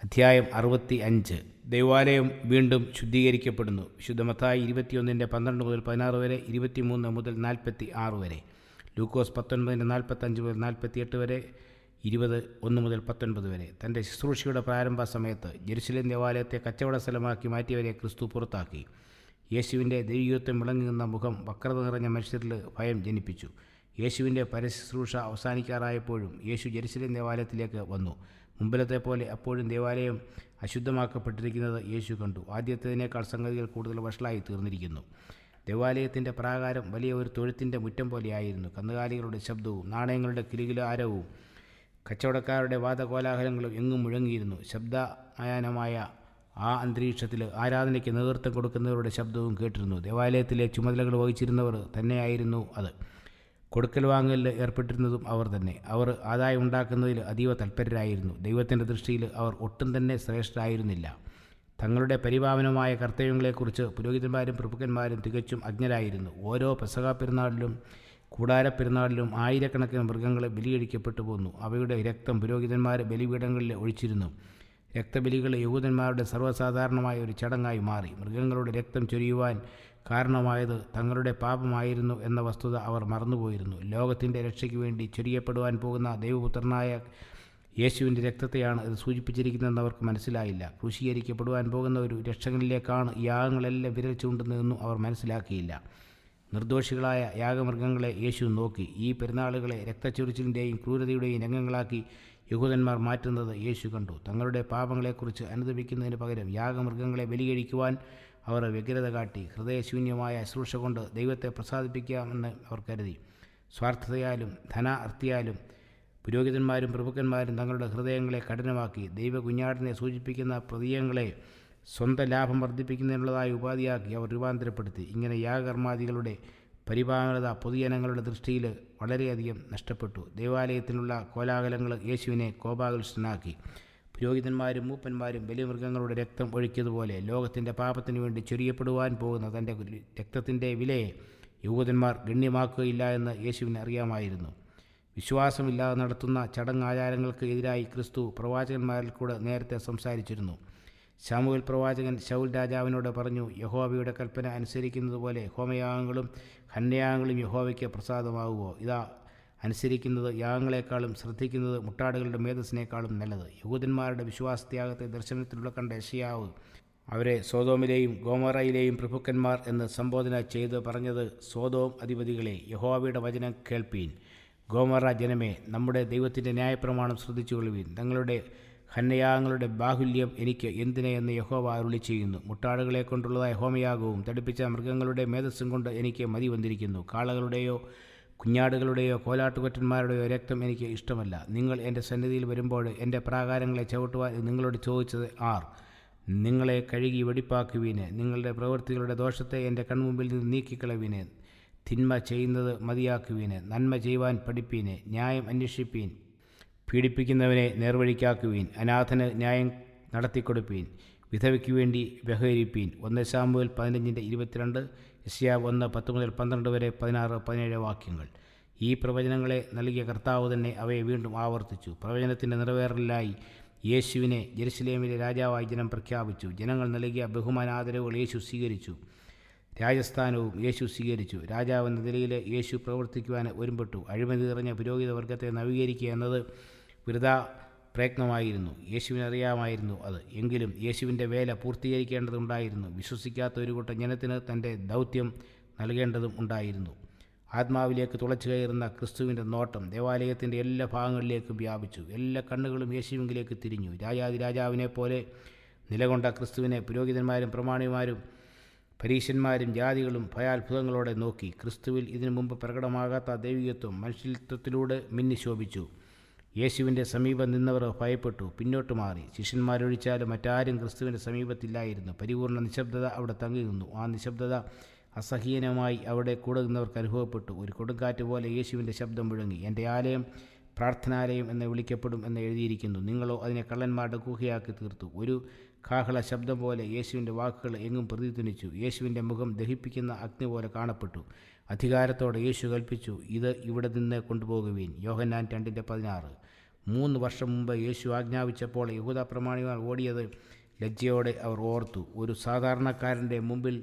അധ്യായം അറുപത്തി അഞ്ച് ദൈവാലയം വീണ്ടും ശുദ്ധീകരിക്കപ്പെടുന്നു വിശുദ്ധമത്തായി ഇരുപത്തിയൊന്നിൻ്റെ പന്ത്രണ്ട് മുതൽ പതിനാറ് വരെ ഇരുപത്തിമൂന്ന് മുതൽ നാൽപ്പത്തി ആറ് വരെ ലൂക്കോസ് പത്തൊൻപതിൻ്റെ നാൽപ്പത്തഞ്ച് മുതൽ നാൽപ്പത്തിയെട്ട് വരെ ഇരുപത് ഒന്ന് മുതൽ പത്തൊൻപത് വരെ തൻ്റെ ശുശ്രൂഷയുടെ പ്രാരംഭ സമയത്ത് ജെറുസലേം ദേവാലയത്തെ കച്ചവട സ്ഥലമാക്കി മാറ്റിയവരെ ക്രിസ്തു പുറത്താക്കി യേശുവിൻ്റെ ദൈവത്വം വിളങ്ങി നിന്ന മുഖം വക്രത നിറഞ്ഞ മനുഷ്യരിൽ ഭയം ജനിപ്പിച്ചു യേശുവിൻ്റെ പരശുശ്രൂഷ അവസാനിക്കാറായപ്പോഴും യേശു ജെറുസലേം ദേവാലയത്തിലേക്ക് വന്നു മുമ്പിലത്തെ പോലെ അപ്പോഴും ദേവാലയം അശുദ്ധമാക്കപ്പെട്ടിരിക്കുന്നത് യേശു കണ്ടു ആദ്യത്തേതിനേക്കാൾ സംഗതികൾ കൂടുതൽ വഷളായി തീർന്നിരിക്കുന്നു ദേവാലയത്തിൻ്റെ പ്രാകാരം വലിയ ഒരു തൊഴുത്തിൻ്റെ മുറ്റം പോലെയായിരുന്നു കന്നുകാലികളുടെ ശബ്ദവും നാണയങ്ങളുടെ കിലുകിലാരവും കച്ചവടക്കാരുടെ വാദകോലാഹലങ്ങളും എങ്ങും മുഴങ്ങിയിരുന്നു ശബ്ദായാനമായ ആ അന്തരീക്ഷത്തിൽ ആരാധനയ്ക്ക് നേതൃത്വം കൊടുക്കുന്നവരുടെ ശബ്ദവും കേട്ടിരുന്നു ദേവാലയത്തിലെ ചുമതലകൾ വഹിച്ചിരുന്നവർ തന്നെയായിരുന്നു അത് കൊടുക്കൽ വാങ്ങലിൽ ഏർപ്പെട്ടിരുന്നതും അവർ തന്നെ അവർ ആദായം ഉണ്ടാക്കുന്നതിൽ അതീവ തൽപരരായിരുന്നു ദൈവത്തിൻ്റെ ദൃഷ്ടിയിൽ അവർ ഒട്ടും തന്നെ ശ്രേഷ്ഠരായിരുന്നില്ല തങ്ങളുടെ പരിപാവനമായ കർത്തവ്യങ്ങളെക്കുറിച്ച് പുരോഹിതന്മാരും പ്രഭുക്കന്മാരും തികച്ചും അജ്ഞരായിരുന്നു ഓരോ പെസക പെരുന്നാളിലും കൂടാര പെരുന്നാളിലും ആയിരക്കണക്കിന് മൃഗങ്ങളെ ബലിയടിക്കപ്പെട്ടു പോന്നു അവയുടെ രക്തം പുരോഹിതന്മാർ ബലിപീഠങ്ങളിൽ ഒഴിച്ചിരുന്നു രക്തബലികൾ യഹൂദന്മാരുടെ സർവ്വസാധാരണമായ ഒരു ചടങ്ങായി മാറി മൃഗങ്ങളുടെ രക്തം ചൊരിയുവാൻ കാരണമായത് തങ്ങളുടെ പാപമായിരുന്നു എന്ന വസ്തുത അവർ മറന്നുപോയിരുന്നു ലോകത്തിൻ്റെ രക്ഷയ്ക്ക് വേണ്ടി ചൊരിയപ്പെടുവാൻ പോകുന്ന ദൈവപുത്രനായ യേശുവിൻ്റെ രക്തത്തെയാണ് ഇത് സൂചിപ്പിച്ചിരിക്കുന്നതെന്ന് അവർക്ക് മനസ്സിലായില്ല ക്രൂശീകരിക്കപ്പെടുവാൻ പോകുന്ന ഒരു രക്ഷകനിലേക്കാണ് യാഗങ്ങളെല്ലാം വിരൽ ചൂണ്ടുന്നതെന്നും അവർ മനസ്സിലാക്കിയില്ല നിർദോഷികളായ യാഗമൃഗങ്ങളെ യേശു നോക്കി ഈ പെരുന്നാളുകളെ രക്തച്ചൊരിച്ചിലിൻ്റെയും ക്രൂരതയുടെയും രംഗങ്ങളാക്കി യഹൂദന്മാർ മാറ്റുന്നത് യേശു കണ്ടു തങ്ങളുടെ പാപങ്ങളെക്കുറിച്ച് അനുദപിക്കുന്നതിന് പകരം യാഗമൃഗങ്ങളെ ബലികഴിക്കുവാൻ അവർ വ്യഗ്രത കാട്ടി ഹൃദയശൂന്യമായ ശുശ്രൂഷ കൊണ്ട് ദൈവത്തെ പ്രസാദിപ്പിക്കാമെന്ന് അവർ കരുതി സ്വാർത്ഥതയാലും ധന അർത്ഥിയാലും പുരോഹിതന്മാരും പ്രഭുക്കന്മാരും തങ്ങളുടെ ഹൃദയങ്ങളെ കഠിനമാക്കി ദൈവ കുഞ്ഞാടിനെ സൂചിപ്പിക്കുന്ന പ്രതീയങ്ങളെ സ്വന്തം ലാഭം വർദ്ധിപ്പിക്കുന്നതിനുള്ളതായ ഉപാധിയാക്കി അവർ രൂപാന്തരപ്പെടുത്തി ഇങ്ങനെ യാഗകർമാദികളുടെ പരിപാലനത പൊതുജനങ്ങളുടെ ദൃഷ്ടിയിൽ വളരെയധികം നഷ്ടപ്പെട്ടു ദേവാലയത്തിനുള്ള കോലാഹലങ്ങൾ യേശുവിനെ കോപാകൃഷ്ടനാക്കി പുരോഹിതന്മാരും മൂപ്പന്മാരും ബലിമൃഗങ്ങളുടെ രക്തം ഒഴുക്കിയതുപോലെ ലോകത്തിൻ്റെ പാപത്തിനു വേണ്ടി ചൊരിയപ്പെടുവാൻ പോകുന്ന തൻ്റെ രക്തത്തിൻ്റെ വിലയെ യഹൂദന്മാർ ഗണ്യമാക്കുകയില്ല എന്ന് യേശുവിന് അറിയാമായിരുന്നു വിശ്വാസമില്ലാതെ നടത്തുന്ന ചടങ്ങാചാരങ്ങൾക്ക് എതിരായി ക്രിസ്തു പ്രവാചകന്മാരിൽ കൂടെ നേരത്തെ സംസാരിച്ചിരുന്നു ശാമുവൽ പ്രവാചകൻ ശൗൽ രാജാവിനോട് പറഞ്ഞു യഹോവയുടെ കൽപ്പന അനുസരിക്കുന്നതുപോലെ ഹോമയാഗങ്ങളും ഹന്യയാഗങ്ങളും യഹോവയ്ക്ക് പ്രസാദമാവുമോ ഇതാ അനുസരിക്കുന്നത് യാഗങ്ങളെക്കാളും ശ്രദ്ധിക്കുന്നത് മുട്ടാടുകളുടെ മേധസ്സിനേക്കാളും നല്ലത് യഹൂദന്മാരുടെ വിശ്വാസത്യാഗത്തെ ദർശനത്തിലുള്ള കണ്ട യശയാവ് അവരെ സോതോമിലെയും ഗോമറയിലെയും പ്രഭുക്കന്മാർ എന്ന് സംബോധന ചെയ്ത് പറഞ്ഞത് സോതോം അധിപതികളെ യഹോവയുടെ വചനം കേൾപ്പീൻ ഗോമറ ജനമേ നമ്മുടെ ദൈവത്തിൻ്റെ ന്യായപ്രമാണം ശ്രദ്ധിച്ചുകൊള്ളുവീൻ തങ്ങളുടെ ഹന്നയാഗങ്ങളുടെ ബാഹുല്യം എനിക്ക് എന്തിനെന്ന് യഹോവ അരുളി ചെയ്യുന്നു മുട്ടാടുകളെ കൊണ്ടുള്ളതായ ഹോമയാഗവും തടിപ്പിച്ച മൃഗങ്ങളുടെ മേധസ്സും കൊണ്ട് എനിക്ക് മതി വന്നിരിക്കുന്നു കാളകളുടെയോ കുഞ്ഞാടുകളുടെയോ കോലാട്ടുകൊറ്റന്മാരുടെയോ രക്തം എനിക്ക് ഇഷ്ടമല്ല നിങ്ങൾ എൻ്റെ സന്നിധിയിൽ വരുമ്പോൾ എൻ്റെ പ്രാകാരങ്ങളെ ചവിട്ടുവാൻ നിങ്ങളോട് ചോദിച്ചത് ആർ നിങ്ങളെ കഴുകി വെടിപ്പാക്കുവീന് നിങ്ങളുടെ പ്രവൃത്തികളുടെ ദോഷത്തെ എൻ്റെ കൺമുമ്പിൽ നിന്ന് നീക്കിക്കളവീന് തിന്മ ചെയ്യുന്നത് മതിയാക്കുവീന് നന്മ ചെയ്യുവാൻ പഠിപ്പീന് ന്യായം അന്വേഷിപ്പീൻ പീഡിപ്പിക്കുന്നവനെ നേർവഴിക്കാക്കുവീൻ അനാഥന് ന്യായം നടത്തിക്കൊടുപ്പീൻ വിധവയ്ക്ക് വേണ്ടി ബഹരിപ്പീൻ ഒന്ന് ശാമ്പുവിൽ പതിനഞ്ചിൻ്റെ ഇരുപത്തിരണ്ട് യസ്യ ഒന്ന് പത്ത് മുതൽ പന്ത്രണ്ട് വരെ പതിനാറ് പതിനേഴ് വാക്യങ്ങൾ ഈ പ്രവചനങ്ങളെ നൽകിയ കർത്താവ് തന്നെ അവയെ വീണ്ടും ആവർത്തിച്ചു പ്രവചനത്തിൻ്റെ നിറവേറലിനായി യേശുവിനെ ജെറുസലേമിലെ രാജാവായി ജനം പ്രഖ്യാപിച്ചു ജനങ്ങൾ നൽകിയ ബഹുമാനാദരവുകൾ യേശു സ്വീകരിച്ചു രാജസ്ഥാനവും യേശു സ്വീകരിച്ചു രാജാവ് എന്ന നിലയിൽ യേശു പ്രവർത്തിക്കുവാൻ ഒരുമ്പെട്ടു അഴിമതി നിറഞ്ഞ പുരോഹിത വർഗത്തെ നവീകരിക്കുക എന്നത് വൃതാ പ്രയത്നമായിരുന്നു യേശുവിന് അറിയാമായിരുന്നു അത് എങ്കിലും യേശുവിൻ്റെ വേല പൂർത്തീകരിക്കേണ്ടതുണ്ടായിരുന്നു വിശ്വസിക്കാത്ത ഒരു കൂട്ടം ജനത്തിന് തൻ്റെ ദൗത്യം നൽകേണ്ടതും ഉണ്ടായിരുന്നു ആത്മാവിലേക്ക് തുളച്ചു കയറുന്ന ക്രിസ്തുവിൻ്റെ നോട്ടം ദേവാലയത്തിൻ്റെ എല്ലാ ഭാഗങ്ങളിലേക്കും വ്യാപിച്ചു എല്ലാ കണ്ണുകളും യേശുവിങ്കിലേക്ക് തിരിഞ്ഞു രാജാതി രാജാവിനെ പോലെ നിലകൊണ്ട ക്രിസ്തുവിനെ പുരോഹിതന്മാരും പ്രമാണിമാരും പരീശന്മാരും ജാതികളും ഭയാത്ഭുതങ്ങളോടെ നോക്കി ക്രിസ്തുവിൽ ഇതിനു മുമ്പ് പ്രകടമാകാത്ത ദൈവികത്വം മനുഷ്യത്വത്തിലൂടെ മിന്നി ശോഭിച്ചു യേശുവിൻ്റെ സമീപം നിന്നവർ ഭയപ്പെട്ടു പിന്നോട്ട് മാറി ശിഷ്യന്മാരൊഴിച്ചാലും മറ്റാരും ക്രിസ്തുവിൻ്റെ സമീപത്തില്ലായിരുന്നു പരിപൂർണ നിശബ്ദത അവിടെ തങ്ങി നിന്നു ആ നിശബ്ദത അസഹീനമായി അവിടെ കൂടെ നിന്നവർക്ക് അനുഭവപ്പെട്ടു ഒരു കൊടുങ്കാറ്റ് പോലെ യേശുവിൻ്റെ ശബ്ദം മുഴങ്ങി എൻ്റെ ആലയം പ്രാർത്ഥനാലയം എന്ന് വിളിക്കപ്പെടും എന്ന് എഴുതിയിരിക്കുന്നു നിങ്ങളോ അതിനെ കള്ളന്മാരുടെ ഗുഹയാക്കി തീർത്തു ഒരു കാഹള ശബ്ദം പോലെ യേശുവിൻ്റെ വാക്കുകൾ എങ്ങും പ്രതിധ്വനിച്ചു യേശുവിൻ്റെ മുഖം ദഹിപ്പിക്കുന്ന അഗ്നി പോലെ കാണപ്പെട്ടു അധികാരത്തോടെ യേശു കൽപ്പിച്ചു ഇത് ഇവിടെ നിന്ന് കൊണ്ടുപോകുവീൻ യോഹന്നാൻ രണ്ടിൻ്റെ പതിനാറ് മൂന്ന് വർഷം മുമ്പ് യേശു ആജ്ഞാപിച്ചപ്പോൾ യഹൂദ പ്രമാണികൾ ഓടിയത് ലജ്ജയോടെ അവർ ഓർത്തു ഒരു സാധാരണക്കാരൻ്റെ മുമ്പിൽ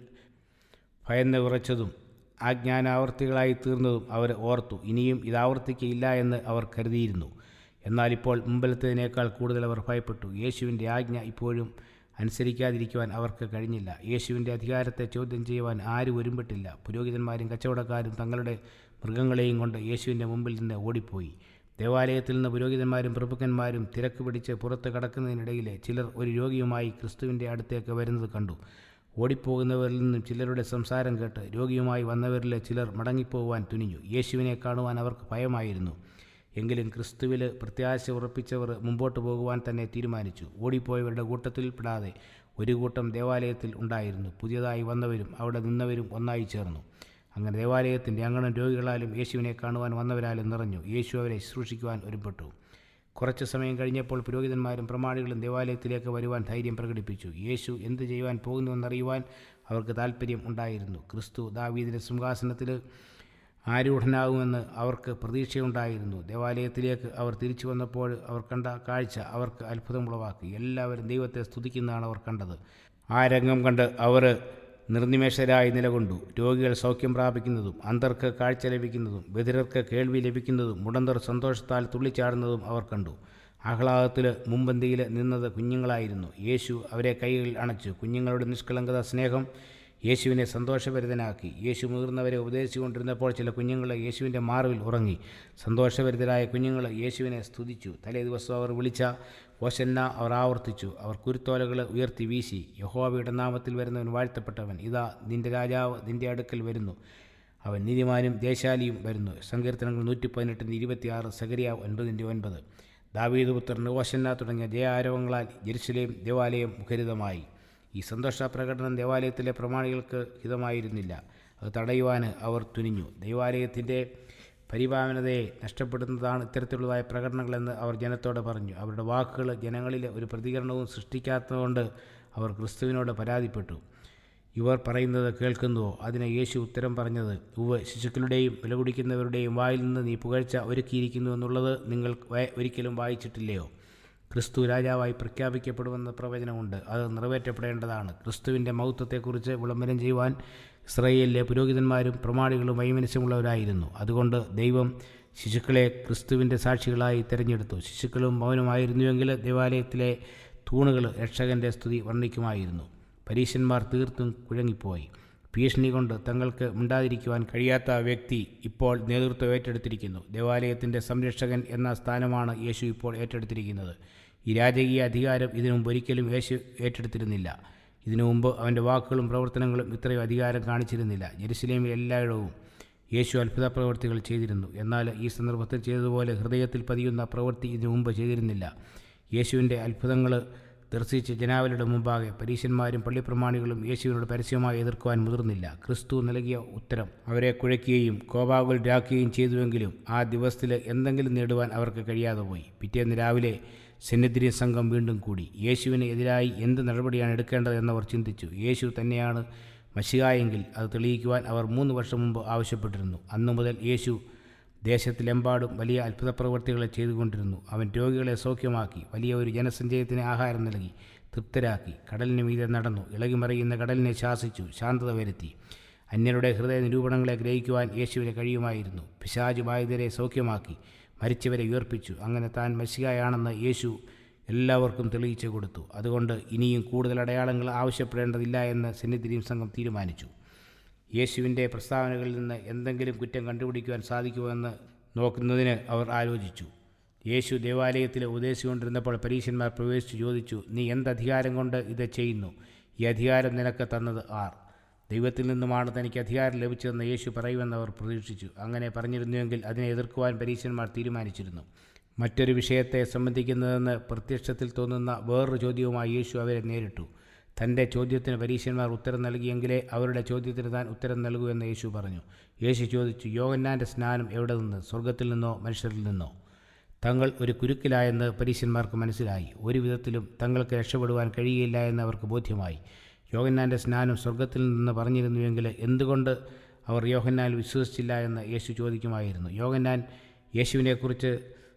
ഭയന്ന് വിറച്ചതും ആജ്ഞാനാവർത്തികളായി തീർന്നതും അവർ ഓർത്തു ഇനിയും ഇത് ആവർത്തിക്കയില്ല എന്ന് അവർ കരുതിയിരുന്നു എന്നാൽ ഇപ്പോൾ മുമ്പിലത്തതിനേക്കാൾ കൂടുതൽ അവർ ഭയപ്പെട്ടു യേശുവിൻ്റെ ആജ്ഞ ഇപ്പോഴും അനുസരിക്കാതിരിക്കുവാൻ അവർക്ക് കഴിഞ്ഞില്ല യേശുവിൻ്റെ അധികാരത്തെ ചോദ്യം ചെയ്യുവാൻ ആരും ഒരുമ്പെട്ടില്ല പുരോഹിതന്മാരും കച്ചവടക്കാരും തങ്ങളുടെ മൃഗങ്ങളെയും കൊണ്ട് യേശുവിൻ്റെ മുമ്പിൽ നിന്ന് ഓടിപ്പോയി ദേവാലയത്തിൽ നിന്ന് പുരോഹിതന്മാരും പ്രഭുക്കന്മാരും തിരക്ക് പിടിച്ച് പുറത്ത് കടക്കുന്നതിനിടയിൽ ചിലർ ഒരു രോഗിയുമായി ക്രിസ്തുവിൻ്റെ അടുത്തേക്ക് വരുന്നത് കണ്ടു ഓടിപ്പോകുന്നവരിൽ നിന്നും ചിലരുടെ സംസാരം കേട്ട് രോഗിയുമായി വന്നവരിൽ ചിലർ മടങ്ങിപ്പോകുവാൻ തുനിഞ്ഞു യേശുവിനെ കാണുവാൻ അവർക്ക് ഭയമായിരുന്നു എങ്കിലും ക്രിസ്തുവിൽ പ്രത്യാശ ഉറപ്പിച്ചവർ മുമ്പോട്ട് പോകുവാൻ തന്നെ തീരുമാനിച്ചു ഓടിപ്പോയവരുടെ കൂട്ടത്തിൽ പെടാതെ ഒരു കൂട്ടം ദേവാലയത്തിൽ ഉണ്ടായിരുന്നു പുതിയതായി വന്നവരും അവിടെ നിന്നവരും ഒന്നായി ചേർന്നു അങ്ങനെ ദേവാലയത്തിൻ്റെ അങ്കണം രോഗികളാലും യേശുവിനെ കാണുവാൻ വന്നവരാലും നിറഞ്ഞു യേശു അവരെ ശുശ്രൂഷിക്കുവാൻ ഒരുപ്പെട്ടു കുറച്ച് സമയം കഴിഞ്ഞപ്പോൾ പുരോഹിതന്മാരും പ്രമാണികളും ദേവാലയത്തിലേക്ക് വരുവാൻ ധൈര്യം പ്രകടിപ്പിച്ചു യേശു എന്ത് ചെയ്യുവാൻ പോകുന്നുവെന്നറിയുവാൻ അവർക്ക് താല്പര്യം ഉണ്ടായിരുന്നു ക്രിസ്തു ദാവീദിൻ്റെ സിംഹാസനത്തിൽ ആരൂഢനാകുമെന്ന് അവർക്ക് പ്രതീക്ഷയുണ്ടായിരുന്നു ദേവാലയത്തിലേക്ക് അവർ തിരിച്ചു വന്നപ്പോൾ അവർ കണ്ട കാഴ്ച അവർക്ക് അത്ഭുതമുളവാക്കി എല്ലാവരും ദൈവത്തെ സ്തുതിക്കുന്നതാണ് അവർ കണ്ടത് ആ രംഗം കണ്ട് അവർ നിർനിമേഷരായി നിലകൊണ്ടു രോഗികൾ സൗഖ്യം പ്രാപിക്കുന്നതും അന്തർക്ക് കാഴ്ച ലഭിക്കുന്നതും ബധിരർക്ക് കേൾവി ലഭിക്കുന്നതും മുടന്തർ സന്തോഷത്താൽ തുള്ളിച്ചാടുന്നതും അവർ കണ്ടു ആഹ്ലാദത്തിൽ മുമ്പന്തിയിൽ നിന്നത് കുഞ്ഞുങ്ങളായിരുന്നു യേശു അവരെ കൈകളിൽ അണച്ചു കുഞ്ഞുങ്ങളുടെ നിഷ്കളങ്കത സ്നേഹം യേശുവിനെ സന്തോഷഭരിതനാക്കി യേശു മുതിർന്നവരെ ഉപദേശിച്ചുകൊണ്ടിരുന്നപ്പോൾ ചില കുഞ്ഞുങ്ങൾ യേശുവിൻ്റെ മാറിൽ ഉറങ്ങി സന്തോഷഭരിതരായ കുഞ്ഞുങ്ങൾ യേശുവിനെ സ്തുതിച്ചു തലേ ദിവസം അവർ വിളിച്ച ഓശന്ന അവർ ആവർത്തിച്ചു അവർ കുരുത്തോലകൾ ഉയർത്തി വീശി യഹോവയുടെ നാമത്തിൽ വരുന്നവൻ വാഴ്ത്തപ്പെട്ടവൻ ഇതാ നിന്റെ രാജാവ് നിന്റെ അടുക്കൽ വരുന്നു അവൻ നീതിമാനും ദേശാലിയും വരുന്നു സങ്കീർത്തനങ്ങൾ നൂറ്റി പതിനെട്ടിന് ഇരുപത്തിയാറ് സഗരിയ ഒൻപതിൻ്റെ ഒൻപത് ദാവീദ് പുത്രൻ ഓശന്ന തുടങ്ങിയ ജയാരവങ്ങളാൽ ജെറുസലേം ദേവാലയം മുഖരിതമായി ഈ സന്തോഷ പ്രകടനം ദേവാലയത്തിലെ പ്രമാണികൾക്ക് ഹിതമായിരുന്നില്ല അത് തടയുവാൻ അവർ തുനിഞ്ഞു ദൈവാലയത്തിൻ്റെ പരിപാവനതയെ നഷ്ടപ്പെടുന്നതാണ് ഇത്തരത്തിലുള്ളതായ പ്രകടനങ്ങളെന്ന് അവർ ജനത്തോട് പറഞ്ഞു അവരുടെ വാക്കുകൾ ജനങ്ങളിൽ ഒരു പ്രതികരണവും സൃഷ്ടിക്കാത്തതുകൊണ്ട് അവർ ക്രിസ്തുവിനോട് പരാതിപ്പെട്ടു ഇവർ പറയുന്നത് കേൾക്കുന്നുവോ അതിന് യേശു ഉത്തരം പറഞ്ഞത് ഉവ് ശിശുക്കളുടെയും വില കുടിക്കുന്നവരുടെയും വായിൽ നിന്ന് നീ പുകഴ്ച ഒരുക്കിയിരിക്കുന്നു എന്നുള്ളത് നിങ്ങൾ ഒരിക്കലും വായിച്ചിട്ടില്ലയോ ക്രിസ്തു രാജാവായി പ്രഖ്യാപിക്കപ്പെടുമെന്ന പ്രവചനമുണ്ട് അത് നിറവേറ്റപ്പെടേണ്ടതാണ് ക്രിസ്തുവിൻ്റെ മഹത്വത്തെക്കുറിച്ച് വിളംബരം ചെയ്യുവാൻ ഇസ്രയേലിലെ പുരോഹിതന്മാരും പ്രമാണികളും വൈമനസ്യമുള്ളവരായിരുന്നു അതുകൊണ്ട് ദൈവം ശിശുക്കളെ ക്രിസ്തുവിൻ്റെ സാക്ഷികളായി തിരഞ്ഞെടുത്തു ശിശുക്കളും മൗനമായിരുന്നുവെങ്കിൽ ദേവാലയത്തിലെ തൂണുകൾ രക്ഷകൻ്റെ സ്തുതി വർണ്ണിക്കുമായിരുന്നു പരീശന്മാർ തീർത്തും കുഴങ്ങിപ്പോയി ഭീഷണി കൊണ്ട് തങ്ങൾക്ക് മിണ്ടാതിരിക്കുവാൻ കഴിയാത്ത വ്യക്തി ഇപ്പോൾ നേതൃത്വം ഏറ്റെടുത്തിരിക്കുന്നു ദേവാലയത്തിൻ്റെ സംരക്ഷകൻ എന്ന സ്ഥാനമാണ് യേശു ഇപ്പോൾ ഏറ്റെടുത്തിരിക്കുന്നത് ഈ രാജകീയ അധികാരം ഇതിനു മുമ്പ് ഒരിക്കലും യേശു ഏറ്റെടുത്തിരുന്നില്ല ഇതിനു മുമ്പ് അവൻ്റെ വാക്കുകളും പ്രവർത്തനങ്ങളും ഇത്രയും അധികാരം കാണിച്ചിരുന്നില്ല ജെറുസലേമിൽ എല്ലായിടവും യേശു അത്ഭുത പ്രവൃത്തികൾ ചെയ്തിരുന്നു എന്നാൽ ഈ സന്ദർഭത്തിൽ ചെയ്തതുപോലെ ഹൃദയത്തിൽ പതിയുന്ന പ്രവൃത്തി ഇതിനു മുമ്പ് ചെയ്തിരുന്നില്ല യേശുവിൻ്റെ അത്ഭുതങ്ങൾ ദർശിച്ച് ജനാവലിയുടെ മുമ്പാകെ പരീശന്മാരും പള്ളിപ്രമാണികളും യേശുവിനോട് പരസ്യമായി എതിർക്കുവാൻ മുതിർന്നില്ല ക്രിസ്തു നൽകിയ ഉത്തരം അവരെ കുഴയ്ക്കുകയും കോപാകുലരാക്കുകയും ചെയ്തുവെങ്കിലും ആ ദിവസത്തിൽ എന്തെങ്കിലും നേടുവാൻ അവർക്ക് കഴിയാതെ പോയി പിറ്റേന്ന് രാവിലെ സെന്നിദ്രി സംഘം വീണ്ടും കൂടി യേശുവിന് എതിരായി എന്ത് നടപടിയാണ് എടുക്കേണ്ടതെന്നവർ ചിന്തിച്ചു യേശു തന്നെയാണ് മഷികായെങ്കിൽ അത് തെളിയിക്കുവാൻ അവർ മൂന്ന് വർഷം മുമ്പ് ആവശ്യപ്പെട്ടിരുന്നു അന്നു മുതൽ യേശു ദേശത്തിലെമ്പാടും വലിയ അത്ഭുത പ്രവൃത്തികൾ ചെയ്തുകൊണ്ടിരുന്നു അവൻ രോഗികളെ സൗഖ്യമാക്കി വലിയ ഒരു ജനസഞ്ചയത്തിന് ആഹാരം നൽകി തൃപ്തരാക്കി കടലിന് മീതെ നടന്നു ഇളകിമറിയുന്ന കടലിനെ ശാസിച്ചു ശാന്തത വരുത്തി അന്യരുടെ ഹൃദയ നിരൂപണങ്ങളെ ഗ്രഹിക്കുവാൻ യേശുവിന് കഴിയുമായിരുന്നു പിശാജ് ബാധിതരെ സൗഖ്യമാക്കി മരിച്ചവരെ ഉയർപ്പിച്ചു അങ്ങനെ താൻ മഷികായാണെന്ന് യേശു എല്ലാവർക്കും തെളിയിച്ചു കൊടുത്തു അതുകൊണ്ട് ഇനിയും കൂടുതൽ അടയാളങ്ങൾ ആവശ്യപ്പെടേണ്ടതില്ല എന്ന് സെന്നിധിരിയും സംഘം തീരുമാനിച്ചു യേശുവിൻ്റെ പ്രസ്താവനകളിൽ നിന്ന് എന്തെങ്കിലും കുറ്റം കണ്ടുപിടിക്കുവാൻ സാധിക്കുമെന്ന് നോക്കുന്നതിന് അവർ ആലോചിച്ചു യേശു ദേവാലയത്തിൽ ഉപദേശിച്ചുകൊണ്ടിരുന്നപ്പോൾ പരീശന്മാർ പ്രവേശിച്ചു ചോദിച്ചു നീ എന്ത് അധികാരം കൊണ്ട് ഇത് ചെയ്യുന്നു ഈ അധികാരം നിനക്ക് തന്നത് ആർ ദൈവത്തിൽ നിന്നുമാണ് തനിക്ക് അധികാരം ലഭിച്ചതെന്ന് യേശു പറയുമെന്ന് അവർ പ്രതീക്ഷിച്ചു അങ്ങനെ പറഞ്ഞിരുന്നുവെങ്കിൽ അതിനെ എതിർക്കുവാൻ പരീശന്മാർ തീരുമാനിച്ചിരുന്നു മറ്റൊരു വിഷയത്തെ സംബന്ധിക്കുന്നതെന്ന് പ്രത്യക്ഷത്തിൽ തോന്നുന്ന വേറൊരു ചോദ്യവുമായി യേശു അവരെ നേരിട്ടു തൻ്റെ ചോദ്യത്തിന് പരീശന്മാർ ഉത്തരം നൽകിയെങ്കിലേ അവരുടെ ചോദ്യത്തിന് താൻ ഉത്തരം നൽകൂ എന്ന് യേശു പറഞ്ഞു യേശു ചോദിച്ചു യോഗന്നാൻ്റെ സ്നാനം എവിടെ നിന്ന് സ്വർഗത്തിൽ നിന്നോ മനുഷ്യരിൽ നിന്നോ തങ്ങൾ ഒരു കുരുക്കിലായെന്ന് പരീശന്മാർക്ക് മനസ്സിലായി ഒരു വിധത്തിലും തങ്ങൾക്ക് രക്ഷപ്പെടുവാൻ കഴിയുകയില്ല എന്ന് അവർക്ക് ബോധ്യമായി യോഗന്നാൻ്റെ സ്നാനം സ്വർഗത്തിൽ നിന്ന് പറഞ്ഞിരുന്നുവെങ്കിൽ എന്തുകൊണ്ട് അവർ യോഹന്നാൻ വിശ്വസിച്ചില്ല എന്ന് യേശു ചോദിക്കുമായിരുന്നു യോഗന്നാൻ യേശുവിനെക്കുറിച്ച്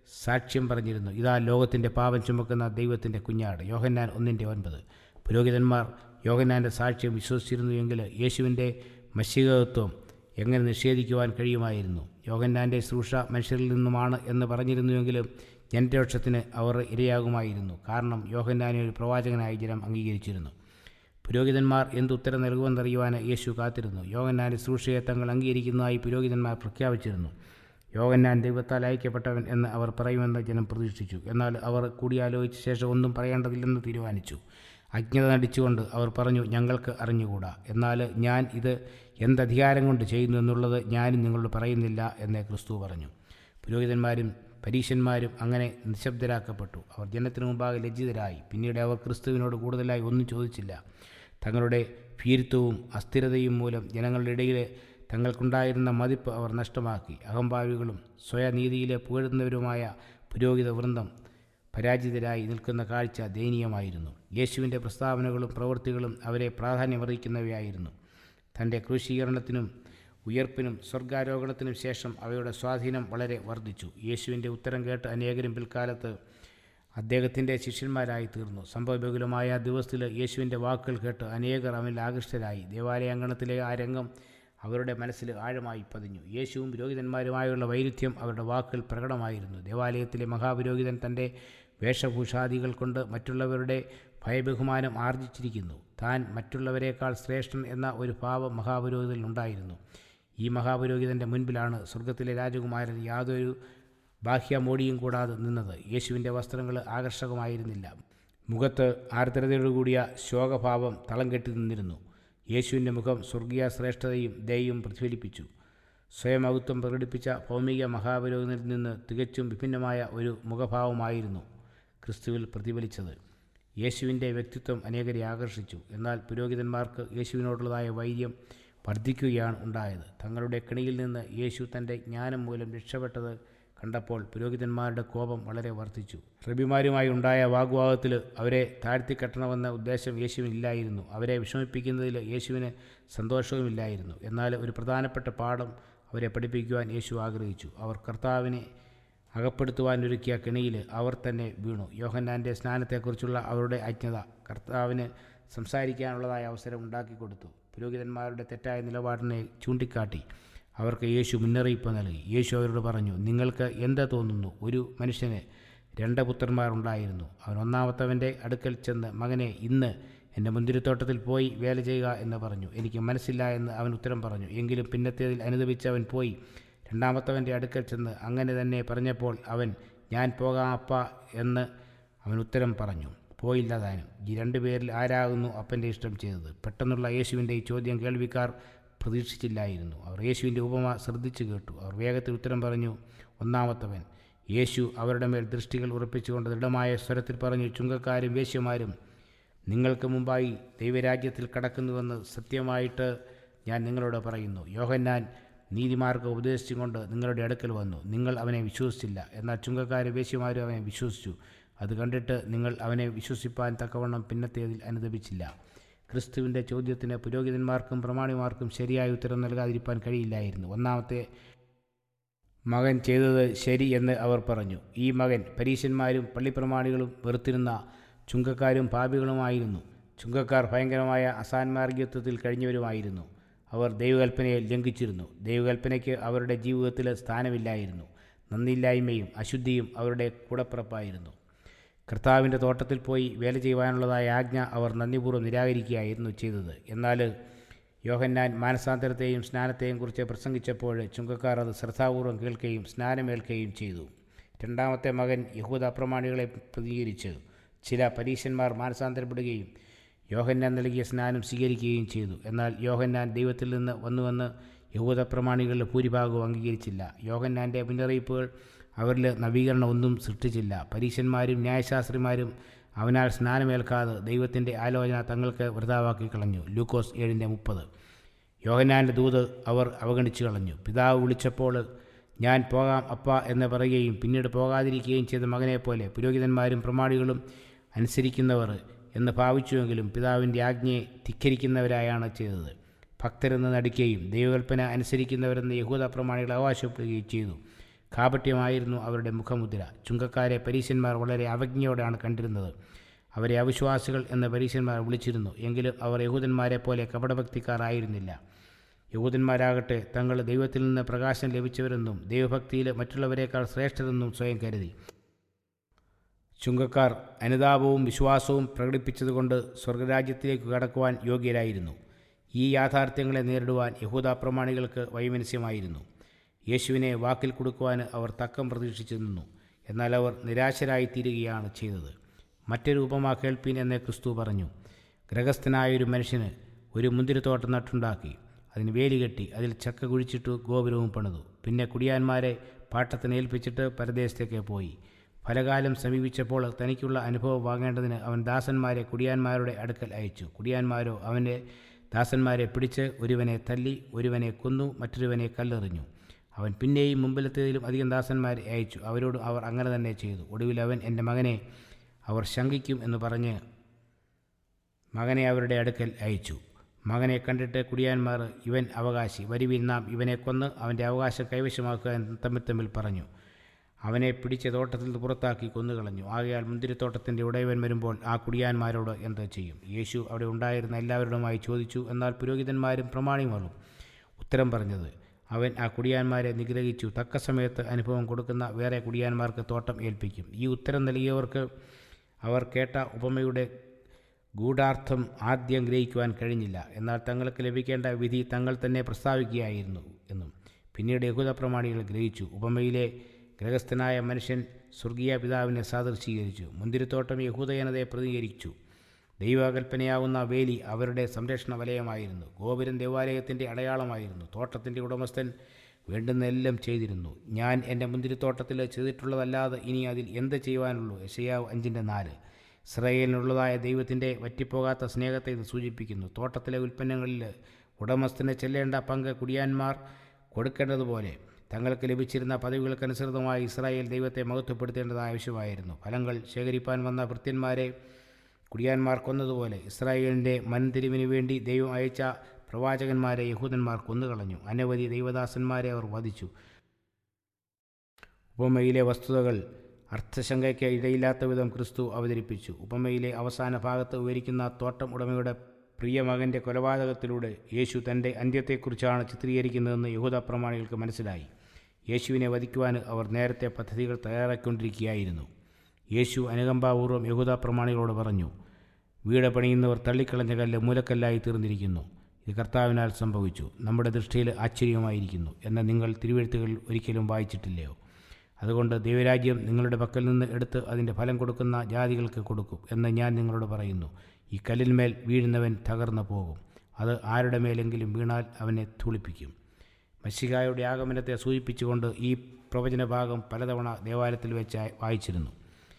സാക്ഷ്യം പറഞ്ഞിരുന്നു ഇതാ ലോകത്തിൻ്റെ പാപം ചുമക്കുന്ന ദൈവത്തിൻ്റെ കുഞ്ഞാട് യോഹന്നാൻ ഒന്നിൻ്റെ ഒൻപത് പുരോഹിതന്മാർ യോഹന്നാൻ്റെ സാക്ഷ്യം വിശ്വസിച്ചിരുന്നുവെങ്കിൽ യേശുവിൻ്റെ മഷികത്വം എങ്ങനെ നിഷേധിക്കുവാൻ കഴിയുമായിരുന്നു യോഹന്നാൻ്റെ ശുശ്രൂഷ മനുഷ്യരിൽ നിന്നുമാണ് എന്ന് പറഞ്ഞിരുന്നുവെങ്കിലും ജനരോക്ഷത്തിന് അവർ ഇരയാകുമായിരുന്നു കാരണം യോഹന്നാനെ ഒരു പ്രവാചകനായി ജനം അംഗീകരിച്ചിരുന്നു പുരോഹിതന്മാർ എന്തുത്തരം നൽകുമെന്നറിയുവാൻ യേശു കാത്തിരുന്നു യോഹന്നാൻ്റെ ശുശ്രൂഷയെ തങ്ങൾ അംഗീകരിക്കുന്നതായി പുരോഹിതന്മാർ പ്രഖ്യാപിച്ചിരുന്നു യോഹന്നാൻ ദൈവത്താൽ അയക്കപ്പെട്ടവൻ എന്ന് അവർ പറയുമെന്ന് ജനം പ്രതീക്ഷിച്ചു എന്നാൽ അവർ കൂടിയാലോചിച്ച ശേഷം ഒന്നും പറയേണ്ടതില്ലെന്ന് തീരുമാനിച്ചു അജ്ഞത നടിച്ചുകൊണ്ട് അവർ പറഞ്ഞു ഞങ്ങൾക്ക് അറിഞ്ഞുകൂടാ എന്നാൽ ഞാൻ ഇത് എന്തധികാരം കൊണ്ട് ചെയ്യുന്നു എന്നുള്ളത് ഞാനും നിങ്ങളോട് പറയുന്നില്ല എന്ന് ക്രിസ്തു പറഞ്ഞു പുരോഹിതന്മാരും പരീശന്മാരും അങ്ങനെ നിശബ്ദരാക്കപ്പെട്ടു അവർ ജനത്തിനു മുമ്പാകെ ലജ്ജിതരായി പിന്നീട് അവർ ക്രിസ്തുവിനോട് കൂടുതലായി ഒന്നും ചോദിച്ചില്ല തങ്ങളുടെ ഭീരുത്വവും അസ്ഥിരതയും മൂലം ജനങ്ങളുടെ ഇടയിൽ തങ്ങൾക്കുണ്ടായിരുന്ന മതിപ്പ് അവർ നഷ്ടമാക്കി അഹംഭാവികളും സ്വയനീതിയിലെ പുകഴുന്നവരുമായ പുരോഹിത വൃന്ദം പരാജിതരായി നിൽക്കുന്ന കാഴ്ച ദയനീയമായിരുന്നു യേശുവിൻ്റെ പ്രസ്താവനകളും പ്രവൃത്തികളും അവരെ പ്രാധാന്യമറിയിക്കുന്നവയായിരുന്നു തൻ്റെ ക്രൂശീകരണത്തിനും ഉയർപ്പിനും സ്വർഗാരോഹണത്തിനും ശേഷം അവയുടെ സ്വാധീനം വളരെ വർദ്ധിച്ചു യേശുവിൻ്റെ ഉത്തരം കേട്ട് അനേകരും പിൽക്കാലത്ത് അദ്ദേഹത്തിൻ്റെ ശിഷ്യന്മാരായി തീർന്നു സംഭവബഹുലമായ ദിവസത്തിൽ യേശുവിൻ്റെ വാക്കുകൾ കേട്ട് അനേകർ അവനിൽ ആകൃഷ്ടരായി ദേവാലയാങ്കണത്തിലെ ആ രംഗം അവരുടെ മനസ്സിൽ ആഴമായി പതിഞ്ഞു യേശുവും പുരോഹിതന്മാരുമായുള്ള വൈരുദ്ധ്യം അവരുടെ വാക്കുകൾ പ്രകടമായിരുന്നു ദേവാലയത്തിലെ മഹാപുരോഹിതൻ തൻ്റെ വേഷഭൂഷാദികൾ കൊണ്ട് മറ്റുള്ളവരുടെ ഭയബഹുമാനം ആർജിച്ചിരിക്കുന്നു താൻ മറ്റുള്ളവരെക്കാൾ ശ്രേഷ്ഠൻ എന്ന ഒരു ഭാവം മഹാപുരോഹിതനുണ്ടായിരുന്നു ഈ മഹാപുരോഹിതൻ്റെ മുൻപിലാണ് സ്വർഗത്തിലെ രാജകുമാരൻ യാതൊരു ബാഹ്യമോടിയും കൂടാതെ നിന്നത് യേശുവിൻ്റെ വസ്ത്രങ്ങൾ ആകർഷകമായിരുന്നില്ല മുഖത്ത് ആർദ്രതയോടുകൂടിയ ശോകഭാവം തളം കെട്ടി നിന്നിരുന്നു യേശുവിൻ്റെ മുഖം സ്വർഗീയ ശ്രേഷ്ഠതയും ദയയും പ്രതിഫലിപ്പിച്ചു സ്വയമൗത്വം പ്രകടിപ്പിച്ച ഭൗമിക മഹാപുരോഹിതനിൽ നിന്ന് തികച്ചും വിഭിന്നമായ ഒരു മുഖഭാവമായിരുന്നു ക്രിസ്തുവിൽ പ്രതിഫലിച്ചത് യേശുവിൻ്റെ വ്യക്തിത്വം അനേകരെ ആകർഷിച്ചു എന്നാൽ പുരോഹിതന്മാർക്ക് യേശുവിനോടുള്ളതായ വൈര്യം വർദ്ധിക്കുകയാണ് ഉണ്ടായത് തങ്ങളുടെ കെണിയിൽ നിന്ന് യേശു തൻ്റെ ജ്ഞാനം മൂലം രക്ഷപ്പെട്ടത് കണ്ടപ്പോൾ പുരോഹിതന്മാരുടെ കോപം വളരെ വർദ്ധിച്ചു റബിമാരുമായി ഉണ്ടായ വാഗ്വാദത്തിൽ അവരെ താഴ്ത്തിക്കെട്ടണമെന്ന ഉദ്ദേശം യേശുവിനില്ലായിരുന്നു അവരെ വിഷമിപ്പിക്കുന്നതിൽ യേശുവിന് സന്തോഷവുമില്ലായിരുന്നു എന്നാൽ ഒരു പ്രധാനപ്പെട്ട പാഠം അവരെ പഠിപ്പിക്കുവാൻ യേശു ആഗ്രഹിച്ചു അവർ കർത്താവിനെ അകപ്പെടുത്തുവാനൊരുക്കിയ കെണിയിൽ അവർ തന്നെ വീണു യോഹന്നാൻ്റെ സ്നാനത്തെക്കുറിച്ചുള്ള അവരുടെ അജ്ഞത കർത്താവിന് സംസാരിക്കാനുള്ളതായ അവസരം ഉണ്ടാക്കിക്കൊടുത്തു പുരോഹിതന്മാരുടെ തെറ്റായ നിലപാടിനെ ചൂണ്ടിക്കാട്ടി അവർക്ക് യേശു മുന്നറിയിപ്പ് നൽകി യേശു അവരോട് പറഞ്ഞു നിങ്ങൾക്ക് എന്താ തോന്നുന്നു ഒരു മനുഷ്യന് രണ്ട് പുത്രന്മാരുണ്ടായിരുന്നു അവൻ ഒന്നാമത്തവൻ്റെ അടുക്കൽ ചെന്ന് മകനെ ഇന്ന് എൻ്റെ മുന്തിരിത്തോട്ടത്തിൽ പോയി വേല ചെയ്യുക എന്ന് പറഞ്ഞു എനിക്ക് മനസ്സില്ല എന്ന് അവൻ ഉത്തരം പറഞ്ഞു എങ്കിലും പിന്നത്തേതിൽ അനുദപിച്ച് അവൻ പോയി രണ്ടാമത്തവൻ്റെ അടുക്കൽ ചെന്ന് അങ്ങനെ തന്നെ പറഞ്ഞപ്പോൾ അവൻ ഞാൻ പോകാം അപ്പ എന്ന് അവൻ ഉത്തരം പറഞ്ഞു പോയില്ല താനും ഈ രണ്ടുപേരിൽ ആരാകുന്നു അപ്പൻ്റെ ഇഷ്ടം ചെയ്തത് പെട്ടെന്നുള്ള യേശുവിൻ്റെ ഈ ചോദ്യം കേൾവിക്കാർ പ്രതീക്ഷിച്ചില്ലായിരുന്നു അവർ യേശുവിൻ്റെ ഉപമ ശ്രദ്ധിച്ചു കേട്ടു അവർ വേഗത്തിൽ ഉത്തരം പറഞ്ഞു ഒന്നാമത്തവൻ യേശു അവരുടെ മേൽ ദൃഷ്ടികൾ ഉറപ്പിച്ചുകൊണ്ട് ദൃഢമായ സ്വരത്തിൽ പറഞ്ഞു ചുങ്കക്കാരും വേശ്യമാരും നിങ്ങൾക്ക് മുമ്പായി ദൈവരാജ്യത്തിൽ കടക്കുന്നുവെന്ന് സത്യമായിട്ട് ഞാൻ നിങ്ങളോട് പറയുന്നു യോഹന്നാൻ നീതിമാർക്ക് ഉപദേശിച്ചുകൊണ്ട് നിങ്ങളുടെ അടുക്കൽ വന്നു നിങ്ങൾ അവനെ വിശ്വസിച്ചില്ല എന്നാൽ ചുങ്കക്കാരും വേശ്യമാരും അവനെ വിശ്വസിച്ചു അത് കണ്ടിട്ട് നിങ്ങൾ അവനെ വിശ്വസിപ്പാൻ തക്കവണ്ണം പിന്നത്തേതിൽ അനുദപിച്ചില്ല ക്രിസ്തുവിൻ്റെ ചോദ്യത്തിന് പുരോഹിതന്മാർക്കും പ്രമാണിമാർക്കും ശരിയായ ഉത്തരം നൽകാതിരിക്കാൻ കഴിയില്ലായിരുന്നു ഒന്നാമത്തെ മകൻ ചെയ്തത് ശരി എന്ന് അവർ പറഞ്ഞു ഈ മകൻ പരീശന്മാരും പള്ളിപ്രമാണികളും വെറുത്തിരുന്ന ചുങ്കക്കാരും പാപികളുമായിരുന്നു ചുങ്കക്കാർ ഭയങ്കരമായ അസാൻമാർഗത്വത്തിൽ കഴിഞ്ഞവരുമായിരുന്നു അവർ ദൈവകൽപ്പനയെ ലംഘിച്ചിരുന്നു ദൈവകൽപ്പനയ്ക്ക് അവരുടെ ജീവിതത്തിൽ സ്ഥാനമില്ലായിരുന്നു നന്ദിയില്ലായ്മയും അശുദ്ധിയും അവരുടെ കൂടപ്പിറപ്പായിരുന്നു കർത്താവിൻ്റെ തോട്ടത്തിൽ പോയി വേല ചെയ്യുവാനുള്ളതായ ആജ്ഞ അവർ നന്ദിപൂർവ്വം നിരാകരിക്കുകയായിരുന്നു ചെയ്തത് എന്നാൽ യോഹന്നാൻ മാനസാന്തരത്തെയും സ്നാനത്തെയും കുറിച്ച് പ്രസംഗിച്ചപ്പോൾ ചുങ്കക്കാർ അത് ശ്രദ്ധാപൂർവം കേൾക്കുകയും സ്നാനമേൽക്കുകയും ചെയ്തു രണ്ടാമത്തെ മകൻ യഹൂദ അപ്രമാണികളെ പ്രതികരിച്ച് ചില പരീശന്മാർ മാനസാന്തരപ്പെടുകയും യോഹന്നാൻ നൽകിയ സ്നാനം സ്വീകരിക്കുകയും ചെയ്തു എന്നാൽ യോഹന്നാൻ ദൈവത്തിൽ നിന്ന് വന്നുവെന്ന് യഹൂദ പ്രമാണികളുടെ ഭൂരിഭാഗവും അംഗീകരിച്ചില്ല യോഹന്നാൻ്റെ മുന്നറിയിപ്പുകൾ അവരിൽ നവീകരണം ഒന്നും സൃഷ്ടിച്ചില്ല പരീശന്മാരും ന്യായശാസ്ത്രിമാരും അവനാൽ സ്നാനമേൽക്കാതെ ദൈവത്തിൻ്റെ ആലോചന തങ്ങൾക്ക് വൃതാവാക്കി കളഞ്ഞു ലൂക്കോസ് ഏഴിൻ്റെ മുപ്പത് യോഹന്നാൻ്റെ ദൂത് അവർ അവഗണിച്ചു കളഞ്ഞു പിതാവ് വിളിച്ചപ്പോൾ ഞാൻ പോകാം അപ്പ എന്ന് പറയുകയും പിന്നീട് പോകാതിരിക്കുകയും ചെയ്ത മകനെപ്പോലെ പുരോഹിതന്മാരും പ്രമാണികളും അനുസരിക്കുന്നവർ എന്ന് ഭാവിച്ചുവെങ്കിലും പിതാവിൻ്റെ ആജ്ഞയെ ധിക്കരിക്കുന്നവരായാണ് ചെയ്തത് ഭക്തരെന്ന് നടിക്കുകയും ദൈവകൽപ്പന അനുസരിക്കുന്നവരെന്ന് യഹൂദ പ്രമാണികൾ അവകാശപ്പെടുകയും ചെയ്തു കാപട്യമായിരുന്നു അവരുടെ മുഖമുദ്ര ചുങ്കക്കാരെ പരീശന്മാർ വളരെ അവജ്ഞയോടെയാണ് കണ്ടിരുന്നത് അവരെ അവിശ്വാസികൾ എന്ന് പരീശന്മാർ വിളിച്ചിരുന്നു എങ്കിലും അവർ യഹൂദന്മാരെ പോലെ കപടഭക്തിക്കാർ ആയിരുന്നില്ല യഹൂദന്മാരാകട്ടെ തങ്ങൾ ദൈവത്തിൽ നിന്ന് പ്രകാശം ലഭിച്ചവരെന്നും ദൈവഭക്തിയിൽ മറ്റുള്ളവരെക്കാൾ ശ്രേഷ്ഠരെന്നും സ്വയം കരുതി ചുങ്കക്കാർ അനുതാപവും വിശ്വാസവും പ്രകടിപ്പിച്ചതുകൊണ്ട് സ്വർഗരാജ്യത്തിലേക്ക് കടക്കുവാൻ യോഗ്യരായിരുന്നു ഈ യാഥാർത്ഥ്യങ്ങളെ നേരിടുവാൻ യഹൂദ പ്രമാണികൾക്ക് വൈമനസ്യമായിരുന്നു യേശുവിനെ വാക്കിൽ കൊടുക്കുവാൻ അവർ തക്കം പ്രതീക്ഷിച്ചു നിന്നു എന്നാൽ അവർ നിരാശരായിത്തീരുകയാണ് ചെയ്തത് മറ്റൊരു ഉപമ കേൾപ്പീൻ എന്ന ക്രിസ്തു പറഞ്ഞു ഗ്രഹസ്ഥനായൊരു മനുഷ്യന് ഒരു മുന്തിരിത്തോട്ടം നട്ടുണ്ടാക്കി അതിന് വേലി കെട്ടി അതിൽ ചക്ക കുഴിച്ചിട്ടു ഗോപുരവും പണിതു പിന്നെ കുടിയാന്മാരെ പാട്ടത്തിന് ഏൽപ്പിച്ചിട്ട് പരദേശത്തേക്ക് പോയി ഫലകാലം സമീപിച്ചപ്പോൾ തനിക്കുള്ള അനുഭവം വാങ്ങേണ്ടതിന് അവൻ ദാസന്മാരെ കുടിയാന്മാരുടെ അടുക്കൽ അയച്ചു കുടിയാന്മാരോ അവൻ്റെ ദാസന്മാരെ പിടിച്ച് ഒരുവനെ തല്ലി ഒരുവനെ കൊന്നു മറ്റൊരുവനെ കല്ലെറിഞ്ഞു അവൻ പിന്നെയും മുമ്പിലത്തേതിലും അധികം ദാസന്മാരെ അയച്ചു അവരോട് അവർ അങ്ങനെ തന്നെ ചെയ്തു ഒടുവിൽ അവൻ എൻ്റെ മകനെ അവർ ശങ്കിക്കും എന്ന് പറഞ്ഞ് മകനെ അവരുടെ അടുക്കൽ അയച്ചു മകനെ കണ്ടിട്ട് കുടിയാന്മാർ ഇവൻ അവകാശി വരുവിൻ നാം ഇവനെ കൊന്ന് അവൻ്റെ അവകാശം കൈവശമാക്കുക എന്ന് തമ്മിൽ തമ്മിൽ പറഞ്ഞു അവനെ പിടിച്ച തോട്ടത്തിൽ നിന്ന് പുറത്താക്കി കൊന്നുകളഞ്ഞു ആകയാൽ മുന്തിരിത്തോട്ടത്തിൻ്റെ ഉടയവൻ വരുമ്പോൾ ആ കുടിയാന്മാരോട് എന്ത് ചെയ്യും യേശു അവിടെ ഉണ്ടായിരുന്ന എല്ലാവരോടുമായി ചോദിച്ചു എന്നാൽ പുരോഹിതന്മാരും പ്രമാണിമാരും ഉത്തരം പറഞ്ഞത് അവൻ ആ കുടിയാന്മാരെ നിഗ്രഹിച്ചു തക്ക സമയത്ത് അനുഭവം കൊടുക്കുന്ന വേറെ കുടിയാന്മാർക്ക് തോട്ടം ഏൽപ്പിക്കും ഈ ഉത്തരം നൽകിയവർക്ക് അവർ കേട്ട ഉപമയുടെ ഗൂഢാർത്ഥം ആദ്യം ഗ്രഹിക്കുവാൻ കഴിഞ്ഞില്ല എന്നാൽ തങ്ങൾക്ക് ലഭിക്കേണ്ട വിധി തങ്ങൾ തന്നെ പ്രസ്താവിക്കുകയായിരുന്നു എന്നും പിന്നീട് യഹൂദ പ്രമാണികൾ ഗ്രഹിച്ചു ഉപമയിലെ ഗ്രഹസ്ഥനായ മനുഷ്യൻ സ്വർഗീയ പിതാവിനെ സാദൃശീകരിച്ചു മുന്തിരിത്തോട്ടം യഹൂദജനതയെ പ്രതികരിച്ചു ദൈവകൽപ്പനയാവുന്ന വേലി അവരുടെ സംരക്ഷണ വലയമായിരുന്നു ഗോപുരം ദേവാലയത്തിൻ്റെ അടയാളമായിരുന്നു തോട്ടത്തിൻ്റെ ഉടമസ്ഥൻ വേണ്ടുന്നതെല്ലാം ചെയ്തിരുന്നു ഞാൻ എൻ്റെ മുന്തിരിത്തോട്ടത്തിൽ ചെയ്തിട്ടുള്ളതല്ലാതെ ഇനി അതിൽ എന്ത് ചെയ്യുവാനുള്ളൂ യശയാവ് അഞ്ചിൻ്റെ നാല് ഇസ്രയേലിനുള്ളതായ ദൈവത്തിൻ്റെ വറ്റിപ്പോകാത്ത സ്നേഹത്തെ ഇത് സൂചിപ്പിക്കുന്നു തോട്ടത്തിലെ ഉൽപ്പന്നങ്ങളിൽ ഉടമസ്ഥന് ചെല്ലേണ്ട പങ്ക് കുടിയാന്മാർ കൊടുക്കേണ്ടതുപോലെ തങ്ങൾക്ക് ലഭിച്ചിരുന്ന പദവികൾക്കനുസൃതമായി ഇസ്രായേൽ ദൈവത്തെ മഹത്വപ്പെടുത്തേണ്ടത് ആവശ്യമായിരുന്നു ഫലങ്ങൾ ശേഖരിപ്പാൻ വന്ന ഭൃത്യന്മാരെ കുടിയാന്മാർ കൊന്നതുപോലെ ഇസ്രായേലിൻ്റെ മൻതിരിവിന് വേണ്ടി ദൈവം അയച്ച പ്രവാചകന്മാരെ യഹൂദന്മാർ കൊന്നുകളഞ്ഞു അനവധി ദൈവദാസന്മാരെ അവർ വധിച്ചു ഉപമയിലെ വസ്തുതകൾ അർത്ഥശങ്കയ്ക്ക് ഇടയില്ലാത്ത വിധം ക്രിസ്തു അവതരിപ്പിച്ചു ഉപമയിലെ അവസാന ഭാഗത്ത് വിവരിക്കുന്ന തോട്ടം ഉടമയുടെ പ്രിയ മകൻ്റെ കൊലപാതകത്തിലൂടെ യേശു തൻ്റെ അന്ത്യത്തെക്കുറിച്ചാണ് ചിത്രീകരിക്കുന്നതെന്ന് യഹൂദ പ്രമാണികൾക്ക് മനസ്സിലായി യേശുവിനെ വധിക്കുവാൻ അവർ നേരത്തെ പദ്ധതികൾ തയ്യാറാക്കിക്കൊണ്ടിരിക്കുകയായിരുന്നു യേശു അനുകമ്പാപൂർവ്വം യഹൂദ പ്രമാണികളോട് പറഞ്ഞു വീട് പണിയുന്നവർ തള്ളിക്കളഞ്ഞ കല്ല് മൂലക്കല്ലായി തീർന്നിരിക്കുന്നു ഇത് കർത്താവിനാൽ സംഭവിച്ചു നമ്മുടെ ദൃഷ്ടിയിൽ ആശ്ചര്യമായിരിക്കുന്നു എന്ന് നിങ്ങൾ തിരുവെഴുത്തുകളിൽ ഒരിക്കലും വായിച്ചിട്ടില്ലയോ അതുകൊണ്ട് ദൈവരാജ്യം നിങ്ങളുടെ പക്കൽ നിന്ന് എടുത്ത് അതിൻ്റെ ഫലം കൊടുക്കുന്ന ജാതികൾക്ക് കൊടുക്കും എന്ന് ഞാൻ നിങ്ങളോട് പറയുന്നു ഈ കല്ലിന്മേൽ വീഴുന്നവൻ തകർന്നു പോകും അത് ആരുടെ മേലെങ്കിലും വീണാൽ അവനെ തുളിപ്പിക്കും മഷികായുടെ ആഗമനത്തെ സൂചിപ്പിച്ചുകൊണ്ട് ഈ പ്രവചന ഭാഗം പലതവണ ദേവാലയത്തിൽ വെച്ച് വായിച്ചിരുന്നു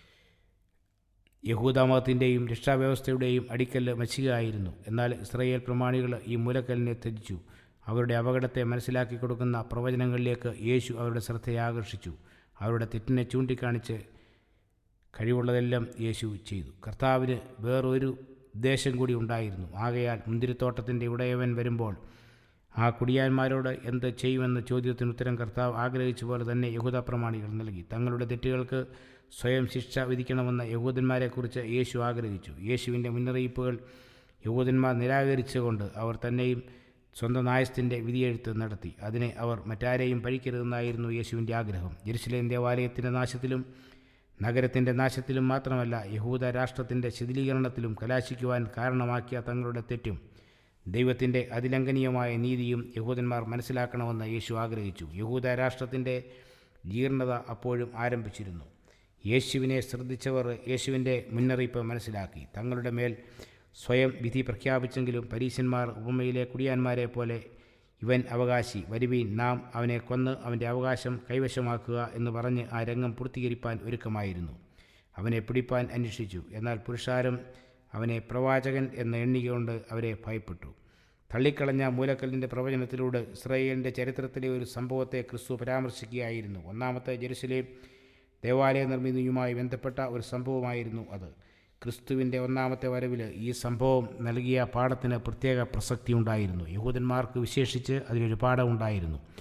യഹൂദാമതത്തിൻ്റെയും രക്ഷാവ്യവസ്ഥയുടെയും അടിക്കല്ല് മഷികയായിരുന്നു എന്നാൽ ഇസ്രയേൽ പ്രമാണികൾ ഈ മൂലക്കല്ലിനെ ത്യജിച്ചു അവരുടെ അപകടത്തെ മനസ്സിലാക്കി കൊടുക്കുന്ന പ്രവചനങ്ങളിലേക്ക് യേശു അവരുടെ ശ്രദ്ധയെ ആകർഷിച്ചു അവരുടെ തെറ്റിനെ ചൂണ്ടിക്കാണിച്ച് കഴിവുള്ളതെല്ലാം യേശു ചെയ്തു കർത്താവിന് വേറൊരു ഉദ്ദേശം കൂടി ഉണ്ടായിരുന്നു ആകയാൽ മുന്തിരിത്തോട്ടത്തിൻ്റെ ഉടയവൻ വരുമ്പോൾ ആ കുടിയാന്മാരോട് എന്ത് ചെയ്യുമെന്ന ചോദ്യത്തിന് ഉത്തരം കർത്താവ് ആഗ്രഹിച്ച പോലെ തന്നെ യഹൂദ പ്രമാണികൾ നൽകി തങ്ങളുടെ തെറ്റുകൾക്ക് സ്വയം ശിക്ഷ വിധിക്കണമെന്ന യഹൂദന്മാരെക്കുറിച്ച് യേശു ആഗ്രഹിച്ചു യേശുവിൻ്റെ മുന്നറിയിപ്പുകൾ യഹൂദന്മാർ നിരാകരിച്ചുകൊണ്ട് അവർ തന്നെയും സ്വന്തം നായസ്ഥൻ്റെ വിധിയെഴുത്ത് നടത്തി അതിനെ അവർ മറ്റാരെയും പഴിക്കരുതെന്നായിരുന്നു യേശുവിൻ്റെ ആഗ്രഹം ജെറുസലേം ദേവാലയത്തിൻ്റെ നാശത്തിലും നഗരത്തിൻ്റെ നാശത്തിലും മാത്രമല്ല യഹൂദ രാഷ്ട്രത്തിൻ്റെ ശിഥിലീകരണത്തിലും കലാശിക്കുവാൻ കാരണമാക്കിയ തങ്ങളുടെ തെറ്റും ദൈവത്തിൻ്റെ അതിലംഘനീയമായ നീതിയും യഹൂദന്മാർ മനസ്സിലാക്കണമെന്ന് യേശു ആഗ്രഹിച്ചു യഹൂദ രാഷ്ട്രത്തിൻ്റെ ജീർണത അപ്പോഴും ആരംഭിച്ചിരുന്നു യേശുവിനെ ശ്രദ്ധിച്ചവർ യേശുവിൻ്റെ മുന്നറിയിപ്പ് മനസ്സിലാക്കി തങ്ങളുടെ മേൽ സ്വയം വിധി പ്രഖ്യാപിച്ചെങ്കിലും പരീശന്മാർ ഉപമയിലെ കുടിയാന്മാരെ പോലെ ഇവൻ അവകാശി വരുവീൻ നാം അവനെ കൊന്ന് അവൻ്റെ അവകാശം കൈവശമാക്കുക എന്ന് പറഞ്ഞ് ആ രംഗം പൂർത്തീകരിപ്പാൻ ഒരുക്കമായിരുന്നു അവനെ പിടിപ്പാൻ അന്വേഷിച്ചു എന്നാൽ പുരുഷാരം അവനെ പ്രവാചകൻ എന്ന എണ്ണികൊണ്ട് അവരെ ഭയപ്പെട്ടു തള്ളിക്കളഞ്ഞ മൂലക്കല്ലിൻ്റെ പ്രവചനത്തിലൂടെ ഇസ്രയേലിൻ്റെ ചരിത്രത്തിലെ ഒരു സംഭവത്തെ ക്രിസ്തു പരാമർശിക്കുകയായിരുന്നു ഒന്നാമത്തെ ജെറുസലേം ദേവാലയ നിർമ്മിതിയുമായി ബന്ധപ്പെട്ട ഒരു സംഭവമായിരുന്നു അത് ക്രിസ്തുവിൻ്റെ ഒന്നാമത്തെ വരവിൽ ഈ സംഭവം നൽകിയ പാഠത്തിന് പ്രത്യേക പ്രസക്തി ഉണ്ടായിരുന്നു യഹൂദന്മാർക്ക് വിശേഷിച്ച് അതിലൊരു പാഠമുണ്ടായിരുന്നു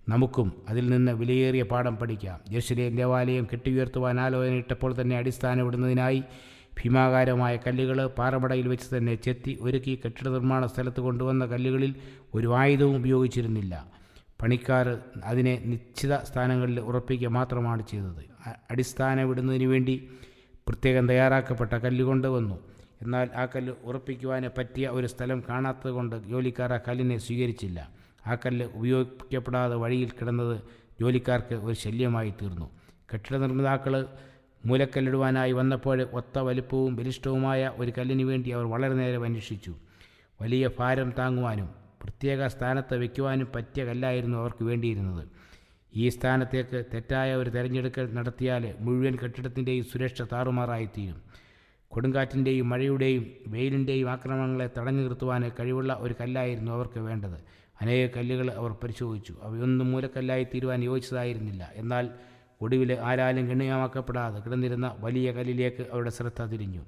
നമുക്കും അതിൽ നിന്ന് വിലയേറിയ പാഠം പഠിക്കാം ജെറുസലേം ദേവാലയം കെട്ടിയുയർത്തുവാൻ ആലോചനയിട്ടപ്പോൾ തന്നെ അടിസ്ഥാനമിടുന്നതിനായി ഭീമാകാരമായ കല്ലുകൾ പാറമടയിൽ വെച്ച് തന്നെ ചെത്തി ഒരുക്കി കെട്ടിട നിർമ്മാണ സ്ഥലത്ത് കൊണ്ടുവന്ന കല്ലുകളിൽ ഒരു ആയുധവും ഉപയോഗിച്ചിരുന്നില്ല പണിക്കാർ അതിനെ നിശ്ചിത സ്ഥാനങ്ങളിൽ ഉറപ്പിക്കുക മാത്രമാണ് ചെയ്തത് അ- അടിസ്ഥാനമിടുന്നതിന് വേണ്ടി പ്രത്യേകം തയ്യാറാക്കപ്പെട്ട കല്ല് കൊണ്ടുവന്നു എന്നാൽ ആ കല്ല് ഉറപ്പിക്കുവാന് പറ്റിയ ഒരു സ്ഥലം കാണാത്തത് കൊണ്ട് ജോലിക്കാർ ആ കല്ലിനെ സ്വീകരിച്ചില്ല ആ കല്ല് ഉപയോഗിക്കപ്പെടാതെ വഴിയിൽ കിടന്നത് ജോലിക്കാർക്ക് ഒരു ശല്യമായി തീർന്നു കെട്ടിട നിർമ്മിതാക്കൾ മൂലക്കല്ലിടുവാനായി വന്നപ്പോൾ ഒത്ത വലിപ്പവും ബലിഷ്ഠവുമായ ഒരു കല്ലിന് വേണ്ടി അവർ വളരെ നേരം അന്വേഷിച്ചു വലിയ ഭാരം താങ്ങുവാനും പ്രത്യേക സ്ഥാനത്ത് വയ്ക്കുവാനും പറ്റിയ കല്ലായിരുന്നു അവർക്ക് വേണ്ടിയിരുന്നത് ഈ സ്ഥാനത്തേക്ക് തെറ്റായ ഒരു തെരഞ്ഞെടുക്കൽ നടത്തിയാൽ മുഴുവൻ കെട്ടിടത്തിൻ്റെയും സുരക്ഷ താറുമാറായിത്തീരും കൊടുങ്കാറ്റിൻ്റെയും മഴയുടെയും വെയിലിൻ്റെയും ആക്രമണങ്ങളെ തടഞ്ഞു നിർത്തുവാൻ കഴിവുള്ള ഒരു കല്ലായിരുന്നു അവർക്ക് വേണ്ടത് അനേക കല്ലുകൾ അവർ പരിശോധിച്ചു അവയൊന്നും മൂലക്കല്ലായി തീരുവാൻ യോജിച്ചതായിരുന്നില്ല എന്നാൽ ഒടുവിൽ ആരാലും ഗണ്യമാക്കപ്പെടാതെ കിടന്നിരുന്ന വലിയ കല്ലിലേക്ക് അവരുടെ ശ്രദ്ധ തിരിഞ്ഞു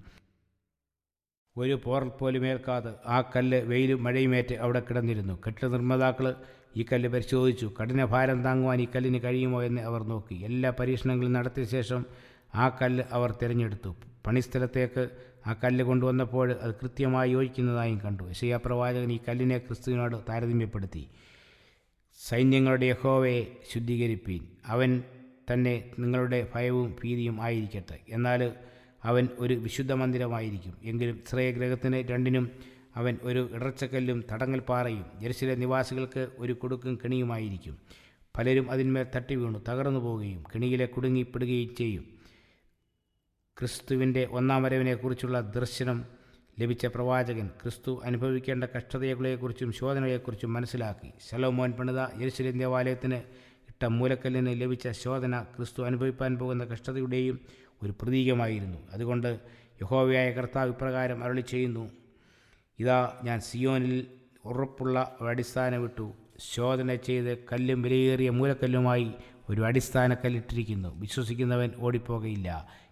ഒരു പോറൽ പോലും ഏൽക്കാതെ ആ കല്ല് വെയിലും മഴയുമേറ്റ് അവിടെ കിടന്നിരുന്നു കെട്ടിട നിർമ്മാതാക്കൾ ഈ കല്ല് പരിശോധിച്ചു കഠിന ഭാരം താങ്ങുവാൻ ഈ കല്ലിന് കഴിയുമോ എന്ന് അവർ നോക്കി എല്ലാ പരീക്ഷണങ്ങളും നടത്തിയ ശേഷം ആ കല്ല് അവർ തിരഞ്ഞെടുത്തു പണിസ്ഥലത്തേക്ക് ആ കല്ല് കൊണ്ടുവന്നപ്പോൾ അത് കൃത്യമായി യോജിക്കുന്നതായും കണ്ടു യശയ പ്രവാചകൻ ഈ കല്ലിനെ ക്രിസ്തുവിനോട് താരതമ്യപ്പെടുത്തി സൈന്യങ്ങളുടെ യഹോവയെ ശുദ്ധീകരിപ്പീൻ അവൻ തന്നെ നിങ്ങളുടെ ഭയവും ഭീതിയും ആയിരിക്കട്ടെ എന്നാൽ അവൻ ഒരു വിശുദ്ധ മന്ദിരമായിരിക്കും എങ്കിലും ശ്രേയഗ്രഹത്തിന് രണ്ടിനും അവൻ ഒരു ഇടർച്ചക്കല്ലും തടങ്ങൽപ്പാറയും ജെറുസലെ നിവാസികൾക്ക് ഒരു കുടുക്കും കെണിയുമായിരിക്കും പലരും അതിന്മേൽ തട്ടി വീണു തകർന്നു പോവുകയും കെണിയിലെ കുടുങ്ങിപ്പെടുകയും ചെയ്യും ക്രിസ്തുവിൻ്റെ ഒന്നാം വരവിനെക്കുറിച്ചുള്ള ദർശനം ലഭിച്ച പ്രവാചകൻ ക്രിസ്തു അനുഭവിക്കേണ്ട കഷ്ടതകളെക്കുറിച്ചും ശോധനകളെക്കുറിച്ചും മനസ്സിലാക്കി ശലോമോൻ പണിത യെരുശലേം ദേവാലയത്തിന് ഇട്ട മൂലക്കല്ലിന് ലഭിച്ച ശോധന ക്രിസ്തു അനുഭവിപ്പാൻ പോകുന്ന കഷ്ടതയുടെയും ഒരു പ്രതീകമായിരുന്നു അതുകൊണ്ട് യഹോവയായ കർത്താവ് ഇപ്രകാരം അരളി ചെയ്യുന്നു ഇതാ ഞാൻ സിയോനിൽ ഉറപ്പുള്ള ഒരു അടിസ്ഥാനം വിട്ടു ശോധന ചെയ്ത് കല്ലും വിലയേറിയ മൂലക്കല്ലുമായി ഒരു അടിസ്ഥാന കല്ലിട്ടിരിക്കുന്നു വിശ്വസിക്കുന്നവൻ ഓടിപ്പോകയില്ല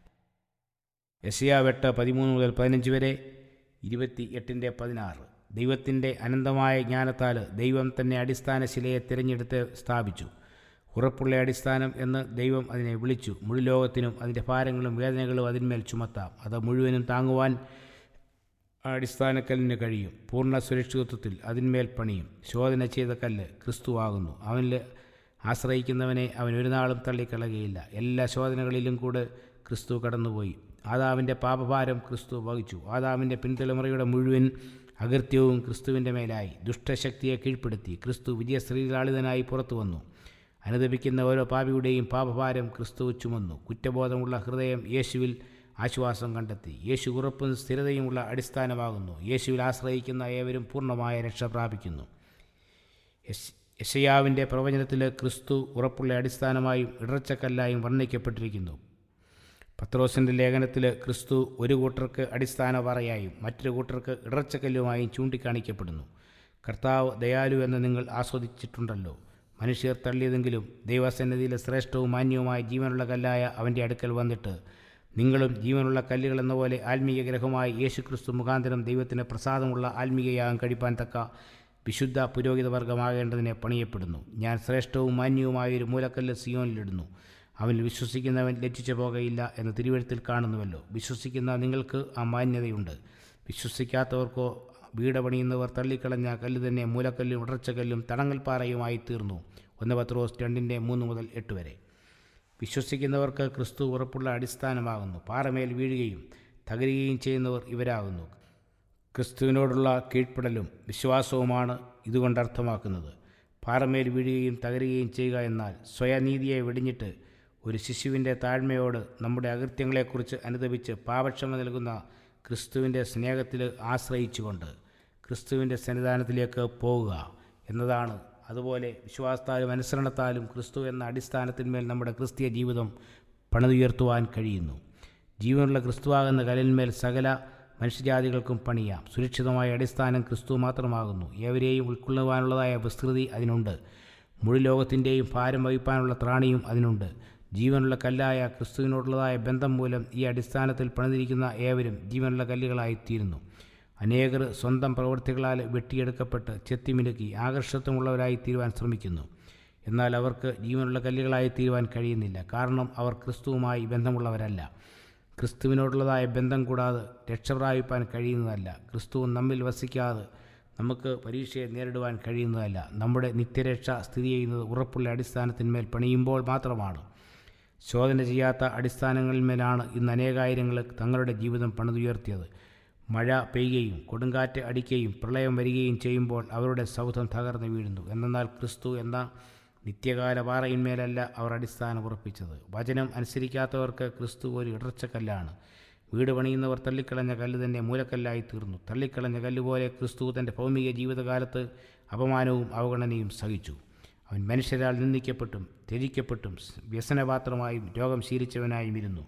യശയാ വെട്ട് പതിമൂന്ന് മുതൽ പതിനഞ്ച് വരെ ഇരുപത്തി എട്ടിൻ്റെ പതിനാറ് ദൈവത്തിൻ്റെ അനന്തമായ ജ്ഞാനത്താൽ ദൈവം തന്നെ അടിസ്ഥാന ശിലയെ തിരഞ്ഞെടുത്ത് സ്ഥാപിച്ചു ഉറപ്പുള്ള അടിസ്ഥാനം എന്ന് ദൈവം അതിനെ വിളിച്ചു മുഴുലോകത്തിനും അതിൻ്റെ ഭാരങ്ങളും വേദനകളും അതിന്മേൽ ചുമത്താം അത് മുഴുവനും താങ്ങുവാൻ ആ അടിസ്ഥാനക്കല്ലിന് കഴിയും പൂർണ്ണ സുരക്ഷിതത്വത്തിൽ അതിന്മേൽ പണിയും ശോധന ചെയ്ത കല്ല് ക്രിസ്തുവാകുന്നു അവനിൽ ആശ്രയിക്കുന്നവനെ അവൻ ഒരു നാളും തള്ളിക്കളയുകയില്ല എല്ലാ ശോധനകളിലും കൂടെ ക്രിസ്തു കടന്നുപോയി ആദാവിൻ്റെ പാപഭാരം ക്രിസ്തു വഹിച്ചു ആദാവിൻ്റെ പിൻതലമുറയുടെ മുഴുവൻ അകൃത്യവും ക്രിസ്തുവിൻ്റെ മേലായി ദുഷ്ടശക്തിയെ കീഴ്പ്പെടുത്തി ക്രിസ്തു വിജയശ്രീലാളിതനായി പുറത്തു വന്നു അനുദപിക്കുന്ന ഓരോ പാപിയുടെയും പാപഭാരം ക്രിസ്തു ചുമന്നു കുറ്റബോധമുള്ള ഹൃദയം യേശുവിൽ ആശ്വാസം കണ്ടെത്തി യേശു ഉറപ്പും സ്ഥിരതയുമുള്ള അടിസ്ഥാനമാകുന്നു യേശുവിൽ ആശ്രയിക്കുന്ന ഏവരും പൂർണ്ണമായ രക്ഷ പ്രാപിക്കുന്നു യശ് യശയാവിൻ്റെ പ്രവചനത്തിൽ ക്രിസ്തു ഉറപ്പുള്ള അടിസ്ഥാനമായും ഇടർച്ചക്കല്ലായും വർണ്ണിക്കപ്പെട്ടിരിക്കുന്നു പത്രോസിൻ്റെ ലേഖനത്തിൽ ക്രിസ്തു ഒരു കൂട്ടർക്ക് അടിസ്ഥാന പറയായും മറ്റൊരു കൂട്ടർക്ക് ഇടർച്ചക്കല്ലുമായും ചൂണ്ടിക്കാണിക്കപ്പെടുന്നു കർത്താവ് ദയാലു എന്ന് നിങ്ങൾ ആസ്വദിച്ചിട്ടുണ്ടല്ലോ മനുഷ്യർ തള്ളിയതെങ്കിലും ദൈവസന്നിധിയിലെ ശ്രേഷ്ഠവും മാന്യവുമായ ജീവനുള്ള കല്ലായ അവൻ്റെ അടുക്കൽ വന്നിട്ട് നിങ്ങളും ജീവനുള്ള കല്ലുകൾ എന്ന പോലെ ആത്മീയ ഗ്രഹമായി യേശുക്രിസ്തു മുഖാന്തരം ദൈവത്തിന് പ്രസാദമുള്ള ആത്മീയയാഗം കഴിപ്പാൻ തക്ക വിശുദ്ധ പുരോഹിത വർഗമാകേണ്ടതിനെ പണിയപ്പെടുന്നു ഞാൻ ശ്രേഷ്ഠവും മാന്യവുമായ ഒരു മൂലക്കല്ല് സിയോനിലിടുന്നു അവനിൽ വിശ്വസിക്കുന്നവൻ ലജ്ജിച്ചു പോകയില്ല എന്ന് തിരുവഴുത്തിൽ കാണുന്നുവല്ലോ വിശ്വസിക്കുന്ന നിങ്ങൾക്ക് ആ മാന്യതയുണ്ട് വിശ്വസിക്കാത്തവർക്കോ വീട് പണിയുന്നവർ തള്ളിക്കളഞ്ഞ കല്ല് തന്നെ മൂലക്കല്ലും ഇടർച്ചക്കല്ലും തടങ്ങൽപ്പാറയുമായി തീർന്നു ഒന്ന് പത്രോസ് രണ്ടിൻ്റെ മൂന്ന് മുതൽ എട്ട് വരെ വിശ്വസിക്കുന്നവർക്ക് ക്രിസ്തു ഉറപ്പുള്ള അടിസ്ഥാനമാകുന്നു പാറമേൽ വീഴുകയും തകരുകയും ചെയ്യുന്നവർ ഇവരാകുന്നു ക്രിസ്തുവിനോടുള്ള കീഴ്പ്പെടലും വിശ്വാസവുമാണ് ഇതുകൊണ്ട് അർത്ഥമാക്കുന്നത് പാറമേൽ വീഴുകയും തകരുകയും ചെയ്യുക എന്നാൽ സ്വയനീതിയെ വെടിഞ്ഞിട്ട് ഒരു ശിശുവിൻ്റെ താഴ്മയോട് നമ്മുടെ അകൃത്യങ്ങളെക്കുറിച്ച് അനുദപിച്ച് പാപക്ഷമ നൽകുന്ന ക്രിസ്തുവിൻ്റെ സ്നേഹത്തിൽ ആശ്രയിച്ചുകൊണ്ട് ക്രിസ്തുവിൻ്റെ സന്നിധാനത്തിലേക്ക് പോവുക എന്നതാണ് അതുപോലെ വിശ്വാസത്താലും അനുസരണത്താലും ക്രിസ്തു എന്ന അടിസ്ഥാനത്തിന്മേൽ നമ്മുടെ ക്രിസ്തീയ ജീവിതം പണിതുയർത്തുവാൻ കഴിയുന്നു ജീവനുള്ള ക്രിസ്തുവാകുന്ന കലിന്മേൽ സകല മനുഷ്യജാതികൾക്കും പണിയാം സുരക്ഷിതമായ അടിസ്ഥാനം ക്രിസ്തു മാത്രമാകുന്നു ഏവരെയും ഉൾക്കൊള്ളുവാനുള്ളതായ വിസ്തൃതി അതിനുണ്ട് മുഴു ലോകത്തിൻ്റെയും ഭാരം വഹിപ്പാനുള്ള ത്രാണിയും അതിനുണ്ട് ജീവനുള്ള കല്ലായ ക്രിസ്തുവിനോടുള്ളതായ ബന്ധം മൂലം ഈ അടിസ്ഥാനത്തിൽ പണിതിരിക്കുന്ന ഏവരും ജീവനുള്ള കല്ലുകളായിത്തീരുന്നു അനേകർ സ്വന്തം പ്രവൃത്തികളാൽ വെട്ടിയെടുക്കപ്പെട്ട് ചെത്തിമിനുക്കി ആകർഷത്വമുള്ളവരായി തീരുവാൻ ശ്രമിക്കുന്നു എന്നാൽ അവർക്ക് ജീവനുള്ള കല്ലുകളായി തീരുവാൻ കഴിയുന്നില്ല കാരണം അവർ ക്രിസ്തുവുമായി ബന്ധമുള്ളവരല്ല ക്രിസ്തുവിനോടുള്ളതായ ബന്ധം കൂടാതെ രക്ഷ പ്രാപിപ്പാൻ കഴിയുന്നതല്ല ക്രിസ്തു നമ്മിൽ വസിക്കാതെ നമുക്ക് പരീക്ഷയെ നേരിടുവാൻ കഴിയുന്നതല്ല നമ്മുടെ നിത്യരക്ഷ സ്ഥിതി ചെയ്യുന്നത് ഉറപ്പുള്ള അടിസ്ഥാനത്തിന്മേൽ പണിയുമ്പോൾ മാത്രമാണ് ശോധന ചെയ്യാത്ത അടിസ്ഥാനങ്ങളിന്മേലാണ് ഇന്ന് അനേകായിരങ്ങൾ തങ്ങളുടെ ജീവിതം പണിതുയർത്തിയത് മഴ പെയ്യുകയും കൊടുങ്കാറ്റ് അടിക്കുകയും പ്രളയം വരികയും ചെയ്യുമ്പോൾ അവരുടെ സൗധം തകർന്നു വീഴുന്നു എന്നാൽ ക്രിസ്തു എന്ന നിത്യകാല പാറയിന്മേലല്ല അവർ അടിസ്ഥാനം ഉറപ്പിച്ചത് വചനം അനുസരിക്കാത്തവർക്ക് ക്രിസ്തു ഒരു ഇടർച്ചക്കല്ലാണ് വീട് പണിയുന്നവർ തള്ളിക്കളഞ്ഞ കല്ല് തന്നെ മൂലക്കല്ലായി തീർന്നു തള്ളിക്കളഞ്ഞ കല്ലുപോലെ ക്രിസ്തു തൻ്റെ ഭൗമിക ജീവിതകാലത്ത് അപമാനവും അവഗണനയും സഹിച്ചു അവൻ മനുഷ്യരാൽ നിന്ദിക്കപ്പെട്ടും ത്യജിക്കപ്പെട്ടും വ്യസനപാത്രമായും രോഗം ശീലിച്ചവനായും ഇരുന്നു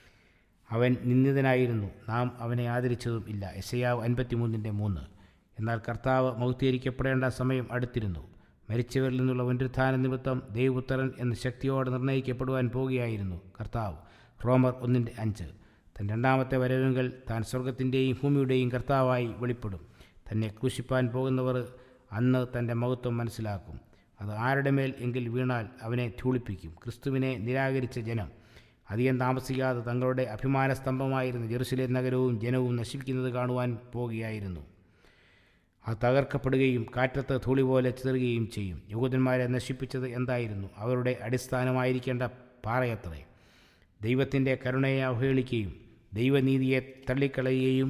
അവൻ നിന്ദിതനായിരുന്നു നാം അവനെ ആദരിച്ചതും ഇല്ല എസയാവ് അൻപത്തിമൂന്നിൻ്റെ മൂന്ന് എന്നാൽ കർത്താവ് മൗത്തീകരിക്കപ്പെടേണ്ട സമയം അടുത്തിരുന്നു മരിച്ചവരിൽ നിന്നുള്ള പുനരുത്ഥാന നിമിത്തം ദൈവപുത്രൻ എന്ന ശക്തിയോടെ നിർണ്ണയിക്കപ്പെടുവാൻ പോകുകയായിരുന്നു കർത്താവ് റോമർ ഒന്നിൻ്റെ അഞ്ച് തൻ രണ്ടാമത്തെ വരവെങ്കിൽ താൻ സ്വർഗത്തിൻ്റെയും ഭൂമിയുടെയും കർത്താവായി വെളിപ്പെടും തന്നെ ക്രൂശിപ്പാൻ പോകുന്നവർ അന്ന് തൻ്റെ മഹത്വം മനസ്സിലാക്കും അത് ആരുടെ മേൽ എങ്കിൽ വീണാൽ അവനെ ധൂളിപ്പിക്കും ക്രിസ്തുവിനെ നിരാകരിച്ച ജനം അധികം താമസിക്കാതെ തങ്ങളുടെ അഭിമാന സ്തംഭമായിരുന്ന ജെറുസലേം നഗരവും ജനവും നശിപ്പിക്കുന്നത് കാണുവാൻ പോകുകയായിരുന്നു അത് തകർക്കപ്പെടുകയും കാറ്റത്ത് ധൂളി പോലെ ചിതറുകയും ചെയ്യും യഹൂദന്മാരെ നശിപ്പിച്ചത് എന്തായിരുന്നു അവരുടെ അടിസ്ഥാനമായിരിക്കേണ്ട പാറയത്രേ ദൈവത്തിൻ്റെ കരുണയെ അവഹേളിക്കുകയും ദൈവനീതിയെ തള്ളിക്കളയുകയും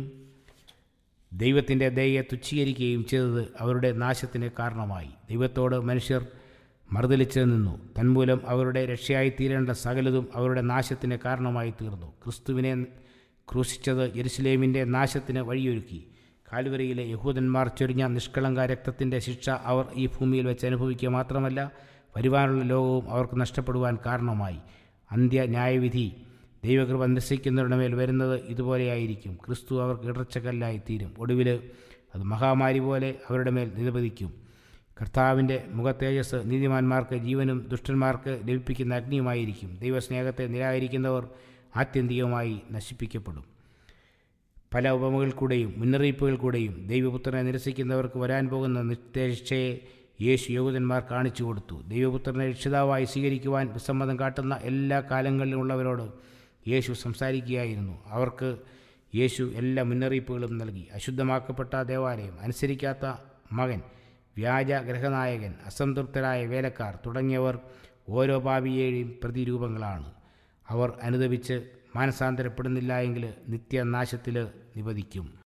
ദൈവത്തിൻ്റെ ദയയെ തുച്ഛീകരിക്കുകയും ചെയ്തത് അവരുടെ നാശത്തിന് കാരണമായി ദൈവത്തോട് മനുഷ്യർ മറുതലിച്ച് നിന്നു തന്മൂലം അവരുടെ രക്ഷയായി തീരേണ്ട സകലതും അവരുടെ നാശത്തിന് കാരണമായി തീർന്നു ക്രിസ്തുവിനെ ക്രൂശിച്ചത് യെരുസലേമിൻ്റെ നാശത്തിന് വഴിയൊരുക്കി കാൽവരിയിലെ യഹൂദന്മാർ ചൊരിഞ്ഞ നിഷ്കളങ്ക രക്തത്തിൻ്റെ ശിക്ഷ അവർ ഈ ഭൂമിയിൽ വെച്ച് അനുഭവിക്കുക മാത്രമല്ല വരുവാനുള്ള ലോകവും അവർക്ക് നഷ്ടപ്പെടുവാൻ കാരണമായി അന്ത്യ ന്യായവിധി ദൈവകൃപ നിരസിക്കുന്നവരുടെ മേൽ വരുന്നത് ഇതുപോലെയായിരിക്കും ക്രിസ്തു അവർക്ക് ഇടർച്ചക്കല്ലായി തീരും ഒടുവിൽ അത് മഹാമാരി പോലെ അവരുടെ മേൽ നിലപതിക്കും കർത്താവിൻ്റെ മുഖതേജസ് നീതിമാന്മാർക്ക് ജീവനും ദുഷ്ടന്മാർക്ക് ലഭിപ്പിക്കുന്ന അഗ്നിയുമായിരിക്കും ദൈവസ്നേഹത്തെ നിരാകരിക്കുന്നവർ ആത്യന്തികമായി നശിപ്പിക്കപ്പെടും പല ഉപമകൾ കൂടെയും മുന്നറിയിപ്പുകൾ കൂടെയും ദൈവപുത്രനെ നിരസിക്കുന്നവർക്ക് വരാൻ പോകുന്ന നിത്യരക്ഷയെ യേശു യഹൂദന്മാർ കാണിച്ചു കൊടുത്തു ദൈവപുത്രനെ രക്ഷിതാവായി സ്വീകരിക്കുവാൻ വിസമ്മതം കാട്ടുന്ന എല്ലാ കാലങ്ങളിലുമുള്ളവരോട് യേശു സംസാരിക്കുകയായിരുന്നു അവർക്ക് യേശു എല്ലാ മുന്നറിയിപ്പുകളും നൽകി അശുദ്ധമാക്കപ്പെട്ട ദേവാലയം അനുസരിക്കാത്ത മകൻ വ്യാജ ഗ്രഹനായകൻ അസംതൃപ്തരായ വേലക്കാർ തുടങ്ങിയവർ ഓരോ പാപിയെയും പ്രതിരൂപങ്ങളാണ് അവർ അനുദപിച്ച് മാനസാന്തരപ്പെടുന്നില്ല എങ്കിൽ നിത്യനാശത്തിൽ നിപതിക്കും